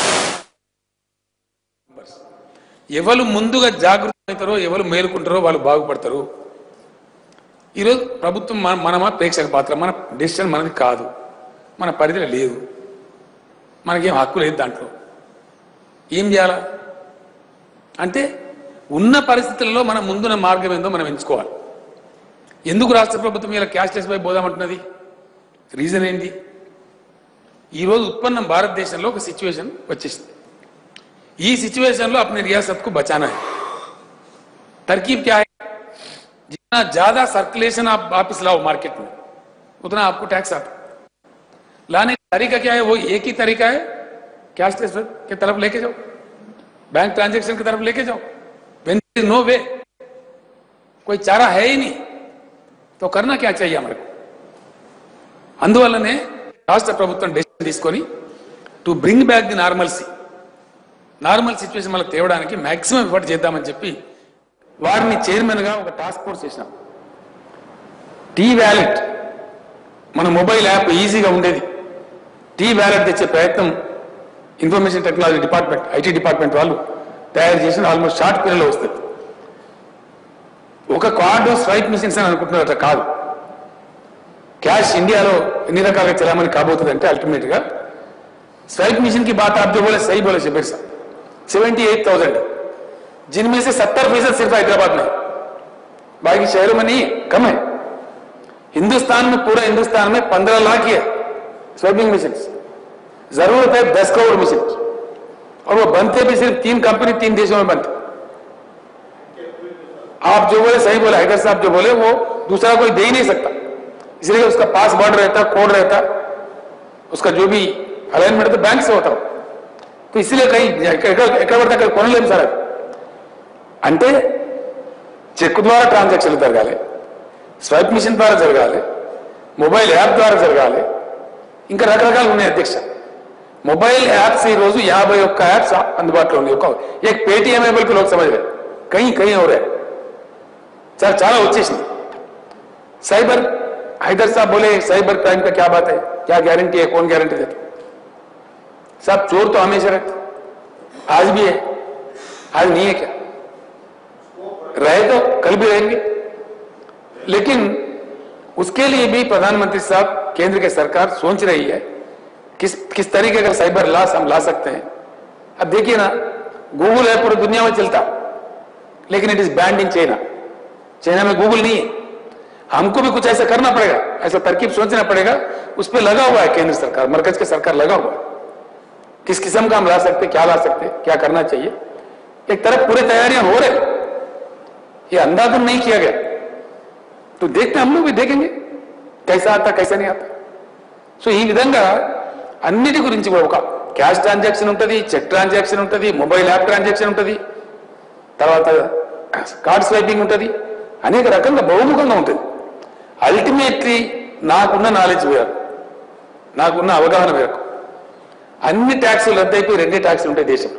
ఎవరు ముందుగా జాగృతమవుతారో ఎవరు మేలుకుంటారో వాళ్ళు బాగుపడతారు ఈరోజు ప్రభుత్వం మన మనమా ప్రేక్షక పాత్ర మన డెసిషన్ మనది కాదు మన పరిధిలో లేదు మనకేం హక్కు లేదు దాంట్లో ఏం చేయాలా అంటే ఉన్న పరిస్థితుల్లో మనం ముందున్న మార్గం ఏందో మనం ఎంచుకోవాలి ఎందుకు రాష్ట్ర ప్రభుత్వం ఇలా క్యాష్లెస్ పై పోదామంటున్నది రీజన్ ఏంటి ఈరోజు ఉత్పన్నం భారతదేశంలో ఒక సిచ్యువేషన్ వచ్చేసింది ఈ సిచ్యువేशन లో अपने रियासत को बचाना है तरकीब क्या है जितना ज्यादा सर्कुलेशन आप वापिस लाओ मार्केट में उतना आपको टैक्स आता लाने का तरीका क्या है वो एक ही तरीका है कैशलेस की तरफ लेके जाओ बैंक ट्रांजैक्शन की तरफ लेके जाओ वेन नो वे कोई चारा है ही नहीं तो करना क्या चाहिए हमारे को అందువల్లనే రాష్ట్ర ప్రభుత్వం డెసిషన్ తీసుకొని to bring back the normalcy normal situation మనకు తేవడానికి మాక్సిమం ఎఫర్ట్ చేద్దామని చెప్పి వారిని చైర్మన్ గా ఒక టాస్క్ ఫోర్స్ చేసినాం టీ వ్యాలెట్ మన మొబైల్ యాప్ ఈజీగా ఉండేది టీ వ్యాలెట్ తెచ్చే ప్రయత్నం information technology department IT department వాళ్ళు తయారు చేసిన ఆల్మోస్ట్ షార్ట్ పీరియడ్లో వస్తుంది ఒక కార్డు స్వైప్ మిషన్స్ అని అనుకుంటున్నారట కాదు క్యాష్ ఇండియాలో ఎన్ని రకాలుగా చలామణి కాబోతుంది అంటే అల్టిమేట్ గా स्वाइप मिशन की बात आप जो बोले सही बोले शबीर साहब सेवेंटी एट थाउजेंड जिनमें से सत्तर फीसद सिर्फ हैदराबाद में बाकी शहरों में नहीं है, कम है हिंदुस्तान में पूरा हिंदुस्तान में पंद्रह लाख ही है स्वाइपिंग मिशन जरूरत है दस करोड़ मिशन और वो बनते भी सिर्फ तीन कंपनी तीन देशों में बनते आप जो बोले सही बोले हैदर साहब जो बोले वो दूसरा कोई दे ही नहीं सकता इसलिए उसका पास बॉर्डर रहता कोड रहता उसका जो भी అలైన్మెంట్ అయితే బ్యాంక్స్ అవుతాం ఇసిలే కై ఎక్కడ ఎక్కడ పడితే అక్కడ కొనలేము సార్ అది అంటే చెక్ ద్వారా ట్రాన్సాక్షన్లు జరగాలి స్వైప్ మిషన్ ద్వారా జరగాలి మొబైల్ యాప్ ద్వారా జరగాలి ఇంకా రకరకాలు ఉన్నాయి అధ్యక్ష మొబైల్ యాప్స్ ఈ రోజు యాభై ఒక్క యాప్స్ అందుబాటులో ఉన్నాయి ఒక ఏక్ పేటీఎం ఏబుల్ లోక్ సమజ్ కై కై ఎవరే చాలా చాలా వచ్చేసింది साइबर हैदर साहब बोले साइबर क्राइम का क्या बात है क्या गारंटी है कौन गारंटी देता साहब चोर तो हमेशा रहते आज भी है आज नहीं है क्या रहे तो कल भी रहेंगे लेकिन उसके लिए भी प्रधानमंत्री साहब केंद्र की सरकार सोच रही है किस किस तरीके का साइबर लॉस हम ला सकते हैं अब देखिए ना गूगल है पूरी दुनिया में चलता लेकिन इट इज बैंड इन चाइना चाइना में गूगल नहीं है हमको भी कुछ ऐसा करना पड़ेगा ऐसा तरकीब सोचना पड़ेगा उस पर लगा हुआ है केंद्र सरकार मरकज की सरकार लगा हुआ है किस किस्म का हम ला सकते क्या ला सकते क्या करना चाहिए एक तरफ पूरी तैयारियां हो रहे ये अंदाजन नहीं किया गया तो देखते हम लोग भी देखेंगे कैसा आता कैसा नहीं आता సో ఈ విధంగా అన్నిటి గురించి కూడా ఒక క్యాష్ ట్రాన్సాక్షన్ ఉంటుంది చెక్ ట్రాన్సాక్షన్ ఉంటుంది మొబైల్ యాప్ ట్రాన్సాక్షన్ ఉంటుంది తర్వాత కార్డ్ స్వైపింగ్ ఉంటుంది అనేక రకంగా బహుముఖంగా ఉంటుంది అల్టిమేట్లీ నాకున్న నాలెడ్జ్ వేరు నాకున్న అవగాహన మేరకు అన్ని ట్యాక్సులు రద్దయిపోయి రెండే ట్యాక్సులు ఉంటాయి దేశంలో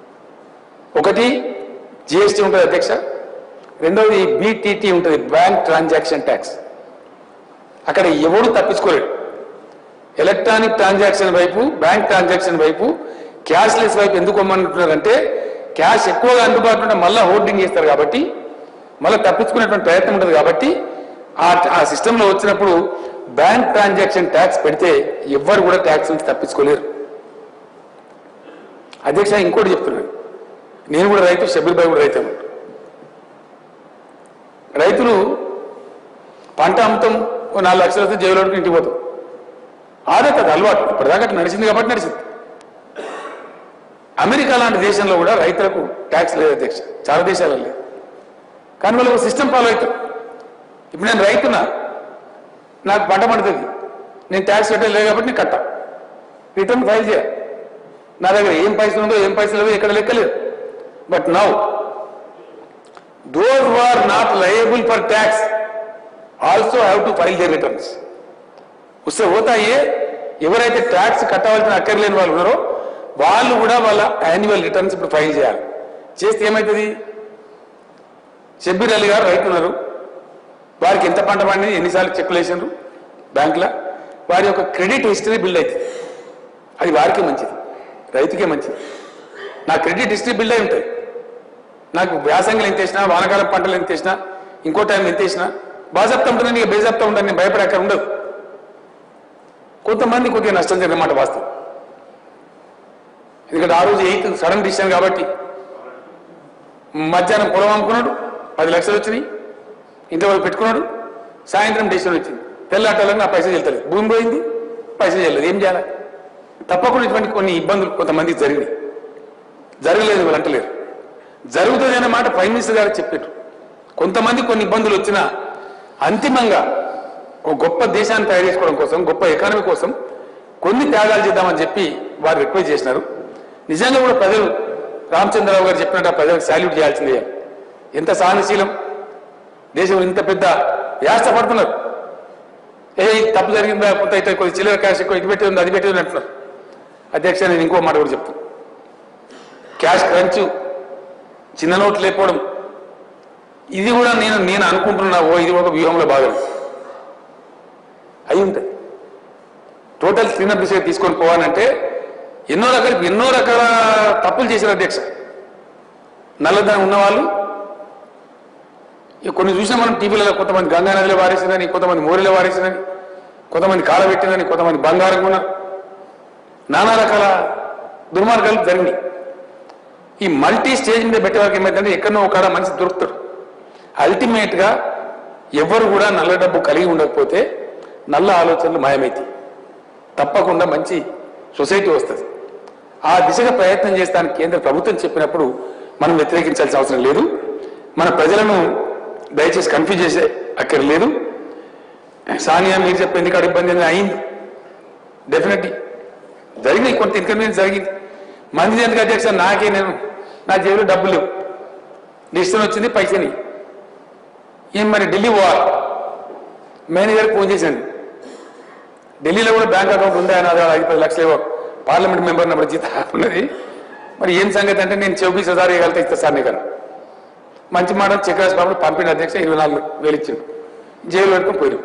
ఒకటి జిఎస్టీ ఉంటుంది అధ్యక్ష రెండవది బీటీటీ ఉంటుంది బ్యాంక్ ట్రాన్సాక్షన్ ట్యాక్స్ అక్కడ ఎవడు తప్పించుకోలేడు ఎలక్ట్రానిక్ ట్రాన్సాక్షన్ వైపు బ్యాంక్ ట్రాన్సాక్షన్ వైపు క్యాష్లెస్ వైపు ఎందుకు అమ్మంటున్నారంటే క్యాష్ ఎక్కువగా అందుబాటులో ఉంటే మళ్ళీ హోల్డింగ్ చేస్తారు కాబట్టి మళ్ళీ తప్పించుకునేటువంటి ప్రయత్నం ఉంటుంది కాబట్టి ఆ ఆ సిస్టంలో వచ్చినప్పుడు బ్యాంక్ ట్రాన్సాక్షన్ ట్యాక్స్ పెడితే ఎవ్వరు కూడా ట్యాక్స్ నుంచి తప్పించుకోలేరు అధ్యక్ష ఇంకోటి చెప్తున్నాను నేను కూడా రైతు షబీర్ భాయ్ కూడా రైతు అన్నమాట రైతులు పంట అమ్ముతాం ఓ నాలుగు లక్షలు వస్తే జైలు ఇంటికి పోతాం ఆదత్ అది అలవాటు ఇప్పటిదాకా అట్లా నడిచింది కాబట్టి నడిచింది అమెరికా లాంటి దేశంలో కూడా రైతులకు ట్యాక్స్ లేదు అధ్యక్ష చాలా దేశాలలో లేదు కానీ వాళ్ళు ఒక సిస్టమ్ ఫాలో అవుతారు ఇప్పుడు నేను రైతున్నా నాకు పంట పడుతుంది నేను ట్యాక్స్ కట్టలేదు కాబట్టి నేను కట్టా రిటర్న్ ఫైల్ చేయాలి నా దగ్గర ఏం పైసలు ఉందో ఏం పైసలు లేవో ఇక్కడ లెక్కలేదు but now those are not liable for tax also have to file their returns వస్తే పోతాయే ఎవరైతే ట్యాక్స్ కట్టవలసిన అక్కర్లేని వాళ్ళు ఉన్నారో వాళ్ళు కూడా వాళ్ళ యాన్యువల్ రిటర్న్స్ ఇప్పుడు ఫైల్ చేయాలి చేస్తే ఏమవుతుంది షబ్బీర్ అలీ గారు రైతున్నారు వారికి ఎంత పంట పండింది ఎన్నిసార్లు చెక్కులు వేసినారు బ్యాంకులో వారి యొక్క క్రెడిట్ హిస్టరీ బిల్డ్ అవుతుంది అది వారికి మంచిది రైతుకే మంచిది నా క్రెడిట్ హిస్టరీ బిల్డ్ అయి ఉంటుంది నాకు వ్యాసంగులు ఎంత వేసినా వానకాలం పంటలు ఎంత వేసినా ఇంకో టైం ఎంత వేసినా బాజప్తా ఉంటుంది ఇక బేజప్తా ఉంటుంది నేను భయపడే అక్కడ ఉండదు కొంతమంది కొద్దిగా నష్టం జరిగినమాట వాస్తవం ఎందుకంటే ఆ రోజు ఎయిత్ సడన్ డిసిషన్ కాబట్టి మధ్యాహ్నం పొలం అమ్ముకున్నాడు పది లక్షలు వచ్చినాయి ఇంతవరకు పెట్టుకున్నాడు సాయంత్రం డిసిషన్ వచ్చింది తెల్లాటాలని నా పైసలు చెల్తలేదు భూమి పోయింది పైసలు చెల్లలేదు ఏం చేయాలి తప్పకుండా ఇటువంటి కొన్ని ఇబ్బందులు కొంతమందికి జరిగినాయి జరగలేదు వాళ్ళు అంటలేరు జరుగుతుంది అనే మాట ప్రైమ్ మినిస్టర్ గారు చెప్పారు కొంతమంది కొన్ని ఇబ్బందులు వచ్చినా అంతిమంగా ఒక గొప్ప దేశాన్ని తయారు చేసుకోవడం కోసం గొప్ప ఎకానమీ కోసం కొన్ని త్యాగాలు చేద్దామని చెప్పి వారు రిక్వెస్ట్ చేసినారు నిజంగా కూడా ప్రజలు రామచంద్రరావు గారు చెప్పినట్టు ఆ ప్రజలకు సాల్యూట్ చేయాల్సిందే ఎంత సహనశీలం దేశం ఇంత పెద్ద వ్యాస పడుతున్నారు ఏ ఇది తప్పు జరిగిందా కొంత అయితే కొద్ది చిల్లర క్యాష్ ఎక్కువ ఇది పెట్టి ఉంది అది పెట్టి ఉంది అంటున్నారు అధ్యక్ష నేను ఇంకో మాట కూడా చెప్తాను క్యాష్ క్రంచ్ చిన్న నోట్లు లేకపోవడం ఇది కూడా నేను నేను అనుకుంటున్నా ఓ ఇది ఒక వ్యూహంలో భాగం అయి ఉంటాయి టోటల్ క్లీనప్ దిశగా తీసుకొని పోవాలంటే ఎన్నో రకాల ఎన్నో రకాల తప్పులు చేశారు అధ్యక్ష నల్లధనం ఉన్నవాళ్ళు ఇక కొన్ని చూసినా మనం టీవీలలో కొంతమంది గంగా నదిలో వారేసిందని కొంతమంది మోరిలో వారేసిందని కొంతమంది కాలబెట్టిందని కొంతమంది బంగారం కొన్నారు నానా రకాల దుర్మార్గాలు జరిగినాయి ఈ మల్టీ స్టేజ్ మీద పెట్టే వరకు ఏమైందంటే ఎక్కడనో ఒక మనిషి దొరుకుతాడు అల్టిమేట్ గా ఎవరు కూడా నల్ల డబ్బు కలిగి ఉండకపోతే నల్ల ఆలోచనలు మాయమైతాయి తప్పకుండా మంచి సొసైటీ వస్తుంది ఆ దిశగా ప్రయత్నం చేస్తానికి కేంద్ర ప్రభుత్వం చెప్పినప్పుడు మనం వ్యతిరేకించాల్సిన అవసరం లేదు మన ప్రజలను దయచేసి కన్ఫ్యూజ్ చేసే అక్కర్లేదు సానియా మీరు చెప్పే ఎందుకు ఇబ్బంది అనేది అయింది డెఫినెట్లీ జరిగింది కొంత ఇన్కన్వీనియన్స్ జరిగింది మంది ఎందుకు అధ్యక్ష నాకే నేను నా జేబులో డబ్బులు లేవు డిసిషన్ వచ్చింది పైసని ఏం మరి ఢిల్లీ పోవాలి మేనేజర్కి ఫోన్ చేశాను ఢిల్లీలో కూడా బ్యాంక్ అకౌంట్ ఉంది ఆయన ఐదు పది లక్షలు ఏవో పార్లమెంట్ మెంబర్ నెంబర్ జీతం ఉన్నది మరి ఏం సంగతి అంటే నేను చౌబీస్ హజార్ ఇవ్వగలితే ఇస్తా సార్ నీకు మంచి మాట చెక్ రాసి బాబు పంపిన అధ్యక్ష ఇరవై నాలుగు వేలు ఇచ్చిండు జైలు పెట్టుకుని పోయారు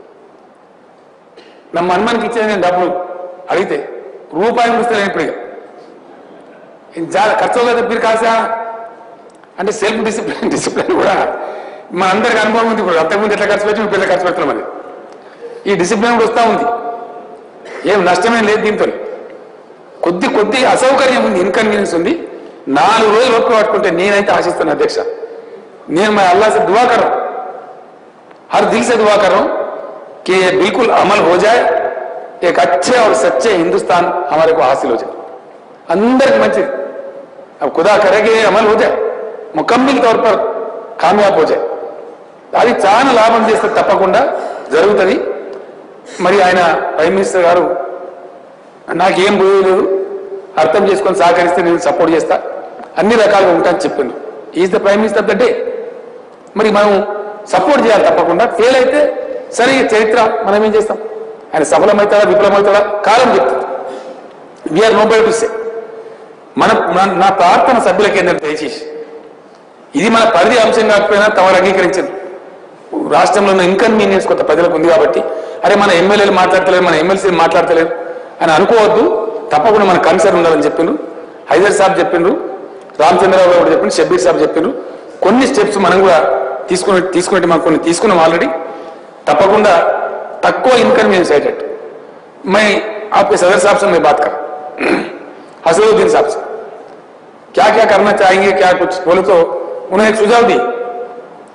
నా మన్మన్కి ఇచ్చేది నేను డబ్బులు అడిగితే రూపాయలు ఇస్తలేను ఇప్పుడు ఇక ఇది చాలా ఖర్చు అవుతుంది మీరు కాసా అంటే సెల్ఫ్ డిసిప్లిన్ డిసిప్లిన్ కూడా మన అందరికి అనుభవం ఉంది ఇప్పుడు అంతకుముందు ఎట్లా ఖర్చు పెట్టి ఇప్పుడు ఎట్లా ఖర్చు పెడుతున్నాం అది ఈ డిసిప్లిన్ కూడా వస్తూ ఉంది ఏం నష్టమేం లేదు దీంతో కొద్ది కొద్ది అసౌకర్యం ఉంది ఇన్కన్వీనియన్స్ ఉంది నాలుగు రోజులు ఒక్క పట్టుకుంటే నేనైతే ఆశిస్తాను అధ్యక్ష నేను मैं अल्लाह से दुआ कर रहा हूं हर दिल से दुआ कर रहा हूं कि ये बिल्कुल अमल हो जाए एक अच्छे और सच्चे हिंदुस्तान हमारे को हासिल हो जाए అందరికి మంచిది अब खुदा करे कि ये अमल हो जाए मुकम्मिल तौर पर కామయాబ్ हो जाए అది చాలా లాభం చేస్తే తప్పకుండా జరుగుతుంది మరి ఆయన ప్రైమ్ మినిస్టర్ గారు నాకేం పోయలేదు అర్థం చేసుకొని సహకరిస్తే నేను సపోర్ట్ చేస్తా అన్ని రకాలుగా ఉంటానని చెప్పిండు is the prime minister the day మరి మనం సపోర్ట్ చేయాలి తప్పకుండా ఫెయిల్ అయితే సరే ఈ చరిత్ర మనం ఏం చేస్తాం ఆయన సఫలమవుతాడా విఫలమవుతాడా కాలం చెప్తుంది we're no by to say మన మన- నా ప్రార్థన సభ్యులకి ఏంటంటే దయచేసి ఇది మన పరిధి అంశం కాకపోయినా తమరు అంగీకరించింది రాష్ట్రంలో ఉన్న ఇన్కన్వీనియన్స్ కొంత ప్రజలకు ఉంది కాబట్టి అరే మన ఎమ్మెల్యేలు మాట్లాడతలేరు మన ఎమ్మెల్సీలు మాట్లాడతలేరు అని అనుకోవద్దు తప్పకుండా మన కన్సర్న్ ఉండాలని చెప్పిండ్రు హైదర్ సాబ్ చెప్పిండ్రు రామచంద్రరావు గారు కూడా చెప్పిండ్రు షబ్బీర్ సాబ్ చెప్పిండ్రు కొన్ని స్టెప్స్ మనం కూడా తీసుకుని తీసుకున్నట్టు మనం కొన్ని తీసుకున్నాం ఆల్రెడీ తప్పకుండా తక్కువ ఇన్కన్వీనియన్స్ అయ్యేటట్టు मैं आपके सदर साहब से मैं बात कर हसरुद्दीन साहब से क्या क्या करना चाहेंगे क्या कुछ बोले तो उन्होंने एक सुझाव दी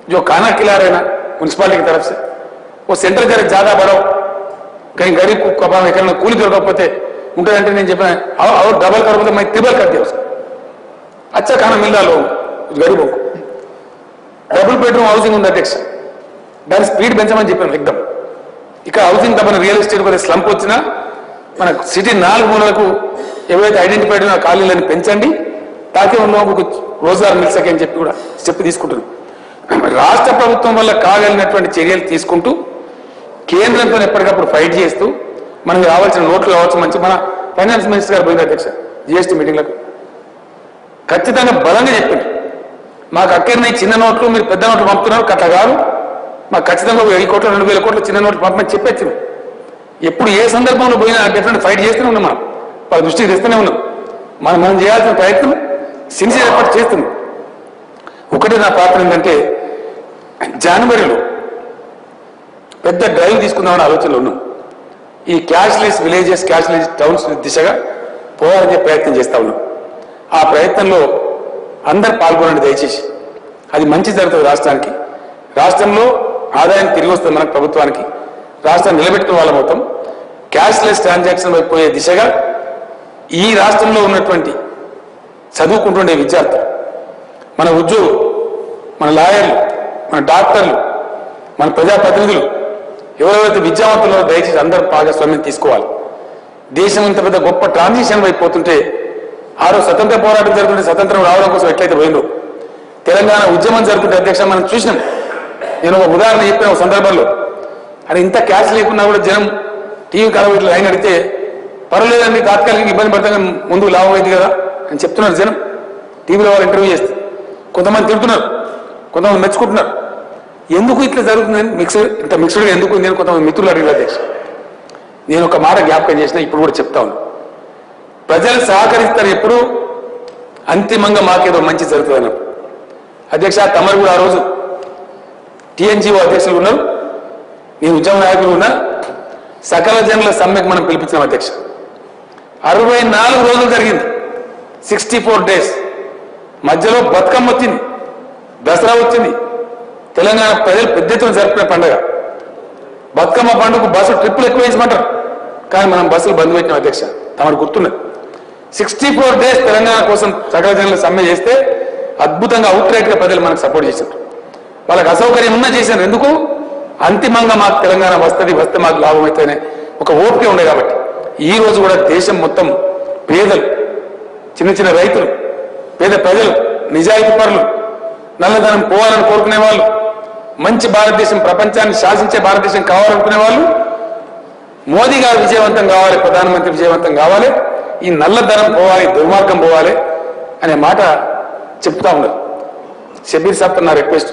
जो खाना खिला रहे ना म्यूनसिपालिटी की तरफ से वो సెంటర్ జర ज्यादा बढ़ाओ कहीं गरीब को कपा ఎక్కడైనా కూలి దొరకకపోతే ఉంటుందంటే నేను చెప్పాను और डबल करो तो मैं ट्रिपल कर दिया उसको अच्छा खाना मिल रहा लोगों को, गरीबों को డబుల్ బెడ్రూమ్ హౌసింగ్ ఉంది అధ్యక్ష దాని స్పీడ్ పెంచమని చెప్పాను ఎగ్దమ్ ఇక హౌసింగ్ తప్పన రియల్ ఎస్టేట్ కొద్దిగా స్లంప్ వచ్చినా మన సిటీ నాలుగు మూలలకు ఏవైతే ఐడెంటిఫైడ్ ఉన్న ఖాళీలను పెంచండి తాకే ఉన్న రోజుగారు మిల్ సకే అని చెప్పి కూడా స్టెప్ తీసుకుంటున్నాం రాష్ట్ర ప్రభుత్వం వల్ల కాగలిగినటువంటి చర్యలు తీసుకుంటూ కేంద్రంతో ఎప్పటికప్పుడు ఫైట్ చేస్తూ మనకు రావాల్సిన నోట్లు కావచ్చు మంచి మన ఫైనాన్స్ మినిస్టర్ గారు పోయింది అధ్యక్ష జిఎస్టీ మీటింగ్లకు ఖచ్చితంగా బలంగా చెప్పింది మాకు అక్కడనే చిన్న నోట్లు మీరు పెద్ద నోట్లు పంపుతున్నారు అట్లా కాదు మాకు ఖచ్చితంగా ఒక వెయ్యి కోట్లు రెండు వేల కోట్లు చిన్న నోట్లు పంపమని చెప్పచ్చు ఎప్పుడు ఏ సందర్భంలో పోయినా డిఫరెంట్ ఫైట్ చేస్తూనే ఉన్నాం మనం వాళ్ళ దృష్టికి తెస్తూనే ఉన్నాం మనం మనం చేయాల్సిన ప్రయత్నం సిన్సియర్ ఎఫర్ట్ చేస్తున్నాం ఒకటి నా పాత్ర ఏంటంటే జనవరిలో పెద్ద డ్రైవ్ తీసుకుందామని ఆలోచనలో ఉన్నాం ఈ క్యాష్లెస్ విలేజెస్ క్యాష్లెస్ టౌన్స్ దిశగా పోవాలని చెప్పి ప్రయత్నం చేస్తా ఉన్నాం ఆ ప్రయత్నంలో అందరు పాల్గొనండి దయచేసి అది మంచి జరుగుతుంది రాష్ట్రానికి రాష్ట్రంలో ఆదాయం తిరిగి వస్తుంది మనకు ప్రభుత్వానికి రాష్ట్రాన్ని నిలబెట్టుకునే వాళ్ళం అవుతాం క్యాష్లెస్ ట్రాన్సాక్షన్ వైపు పోయే దిశగా ఈ రాష్ట్రంలో ఉన్నటువంటి చదువుకుంటుండే విద్యార్థులు మన ఉద్యోగులు మన లాయర్లు మన డాక్టర్లు మన ప్రజాప్రతినిధులు ఎవరెవరైతే విద్యావంతులు దయచేసి అందరూ భాగస్వామ్యం తీసుకోవాలి దేశం ఇంత పెద్ద గొప్ప ట్రాన్సిషన్ వైపు పోతుంటే ఆ రోజు స్వతంత్ర పోరాటం జరుగుతుంటే స్వతంత్రం రావడం కోసం ఎట్లయితే పోయిందో తెలంగాణ ఉద్యమం జరుగుతుంటే అధ్యక్ష మనం చూసినాం నేను ఒక ఉదాహరణ చెప్పిన ఒక సందర్భంలో అది ఇంత క్యాష్ లేకున్నా కూడా జనం టీవీ కలవ ఇట్లా లైన్ అడిగితే పర్వాలేదండి తాత్కాలిక ఇబ్బంది పడతాం కానీ ముందుకు లాభం అయింది కదా అని చెప్తున్నారు జనం టీవీలో వాళ్ళు ఇంటర్వ్యూ చేస్తే కొంతమంది తిడుతున్నారు కొంతమంది మెచ్చుకుంటున్నారు ఎందుకు ఇట్లా జరుగుతుందని మిక్స్ ఇంత మిక్స్డ్గా ఎందుకు ఉంది అని కొంతమంది మిత్రులు అడిగారు అధ్యక్ష నేను ఒక మాట జ్ఞాపకం చేసిన ఇప్పుడు కూడా చెప్తా ఉన్నాను ప్రజలు సహకరిస్తారు ఎప్పుడు అంతిమంగా మాకేదో మంచి జరుగుతుంది అన్నప్పుడు అధ్యక్ష తమరు కూడా ఆ రోజు టీఎన్జిఓ అధ్యక్షులు ఉన్నారు నేను ఉద్యమ నాయకులు ఉన్నా సకల జనుల సమ్మెకు మనం పిలిపించినాం అధ్యక్ష అరవై నాలుగు రోజులు జరిగింది సిక్స్టీ ఫోర్ డేస్ మధ్యలో బతుకమ్మ వచ్చింది దసరా వచ్చింది తెలంగాణ ప్రజలు పెద్ద ఎత్తున జరుపుకునే పండుగ బతుకమ్మ పండుగ బస్సు ట్రిప్పులు ఎక్కువ వేసమంటారు కానీ మనం బస్సులు బంద్ పెట్టినాం అధ్యక్ష తమకు గుర్తున్నది సిక్స్టీ ఫోర్ డేస్ తెలంగాణ కోసం సకల జనుల సమ్మె చేస్తే అద్భుతంగా అవుట్ రైట్ గా ప్రజలు మనకు సపోర్ట్ చేశారు వాళ్ళకి అసౌకర్యం ఉన్నా చేశారు ఎందుకు అంతిమంగా మాకు తెలంగాణ వస్తుంది వస్తే మాకు లాభం అవుతుందనే ఒక ఓపిక ఉండే కాబట్టి ఈ రోజు కూడా దేశం మొత్తం పేదలు చిన్న చిన్న రైతులు పేద ప్రజలు నిజాయితీ పరులు నల్లధనం పోవాలని కోరుకునే వాళ్ళు మంచి భారతదేశం ప్రపంచాన్ని శాసించే భారతదేశం కావాలనుకునే వాళ్ళు మోదీ గారు విజయవంతం కావాలి ప్రధానమంత్రి విజయవంతం కావాలి ఈ నల్లధనం పోవాలి దుర్మార్గం పోవాలి అనే మాట చెప్తా ఉన్నారు शबीर साहब का ना रिक्वेस्ट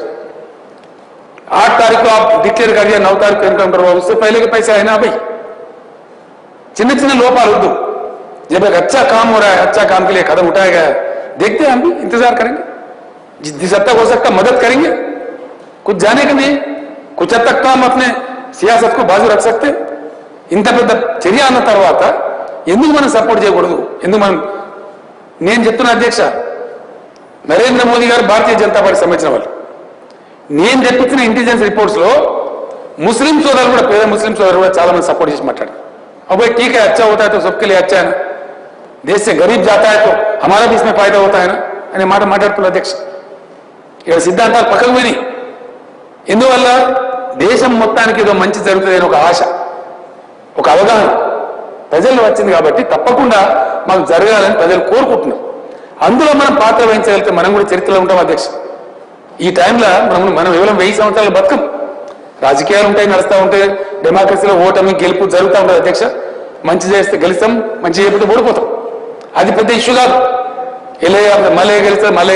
आठ तारीख को आप डिक्लेयर कर दिया नौ तारीख को इनकम करवाओ उससे पहले के पैसे है ना भाई చిన్న చిన్న లోపాలు వద్దు जब एक अच्छा काम हो रहा है अच्छा काम के लिए कदम उठाया गया है देखते हैं हम भी इंतजार करेंगे जिस हद तक हो सकता मदद करेंगे कुछ जाने का नहीं कुछ हद तक तो हम अपने సియాసత్ కు బాజు రख सकते ఇంత పెద్ద చర్య అన్న తర్వాత ఎందుకు మనం సపోర్ట్ చేయకూడదు ఎందుకు మనం నేను చెప్తున్న అధ్యక్ష నరేంద్ర మోదీ గారు భారతీయ జనతా పార్టీ సంబంధించిన వాళ్ళు నేను తెప్పించిన ఇంటెలిజెన్స్ రిపోర్ట్స్ లో ముస్లిం సోదరులు కూడా పేద ముస్లిం సోదరులు కూడా చాలా మంది సపోర్ట్ చేసి మాట్లాడారు अब भाई ठीक है अच्छा होता है तो सबके लिए अच्छा है ना देश से गरीब जाता है तो हमारा भी इसमें फायदा होता है ना అనే మాట మాట్లాడుతున్న అధ్యక్ష ఇక్కడ సిద్ధాంతాలు పక్కకు పోయి ఎందువల్ల దేశం మొత్తానికి ఏదో మంచి జరుగుతుంది అని ఒక ఆశ ఒక అవగాహన ప్రజల్లో వచ్చింది కాబట్టి తప్పకుండా మాకు జరగాలని ప్రజలు కోరుకుంటున్నారు అందులో మనం పాత్ర వహించగలిగితే మనం కూడా చరిత్రలో ఉంటాం అధ్యక్ష ఈ టైంలో మనం మనం కేవలం వెయ్యి సంవత్సరాలు బతుకం రాజకీయాలు ఉంటాయి నడుస్తూ ఉంటాయి డెమోక్రసీలో ఓటమి గెలుపు జరుగుతూ ఉంటుంది అధ్యక్ష మంచి చేస్తే గెలుస్తాం మంచి చేయకపోతే ఓడిపోతాం అది పెద్ద ఇష్యూ కాదు ఎలే మళ్ళీ గెలిస్తే మళ్ళీ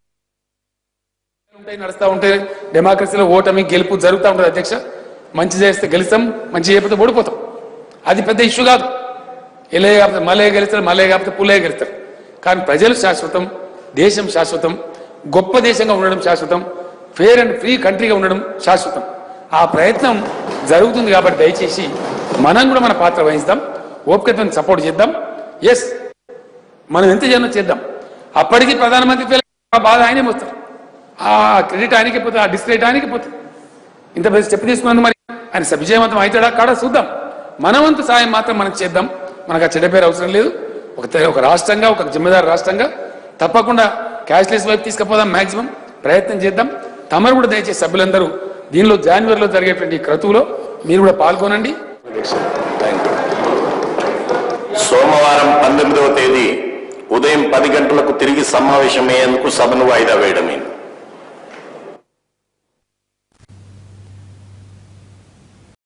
ఉంటాయి నడుస్తూ ఉంటాయి డెమోక్రసీలో ఓటమి గెలుపు జరుగుతూ ఉంటుంది అధ్యక్ష మంచి చేస్తే గెలుస్తాం మంచి చేయకపోతే ఓడిపోతాం అది పెద్ద ఇష్యూ కాదు ఎలే కాకపోతే మళ్ళీ గెలుస్తారు మళ్ళీ కాకపోతే పుల్లే గెలుస్తారు కానీ ప్రజలు శాశ్వతం దేశం శాశ్వతం గొప్ప దేశంగా ఉండడం శాశ్వతం ఫేర్ అండ్ ఫ్రీ కంట్రీగా ఉండడం శాశ్వతం ఆ ప్రయత్నం జరుగుతుంది కాబట్టి దయచేసి మనం కూడా మన పాత్ర వహిస్తాం ఓపికతో సపోర్ట్ చేద్దాం ఎస్ మనం ఎంత చేయనో చేద్దాం అప్పటికి ప్రధానమంత్రి ఫెయిల్ అయిన బాధ ఆయనే మోస్తారు ఆ క్రెడిట్ ఆయనకి పోతుంది ఆ డిస్క్రెడిట్ ఆయనకి పోతుంది ఇంత పెద్ద స్టెప్ తీసుకున్నందుకు మరి ఆయన స- విజయవంతం అవుతాడా కాడా చూద్దాం మనవంతు సాయం మాత్రం మనకు చేద్దాం మనకు ఆ చెడ్డ పేరు అవసరం లేదు ఒక తె- ఒక రాష్ట్రంగా ఒక జిమ్మదారు రాష్ట్రంగా తప్పకుండా క్యాష్లెస్ వైపు తీసుకుపోదాం మాక్సిమం ప్రయత్నం చేద్దాం తమరు కూడా దయచేసి సభ్యులందరూ దీనిలో జనవరిలో జరిగేటువంటి ఈ క్రతువులో మీరు కూడా పాల్గొనండి సోమవారం పంతొమ్మిదవ తేదీ ఉదయం పది గంటలకు తిరిగి సమావేశమయ్యేందుకు సభను వాయిదా వేయడమైంది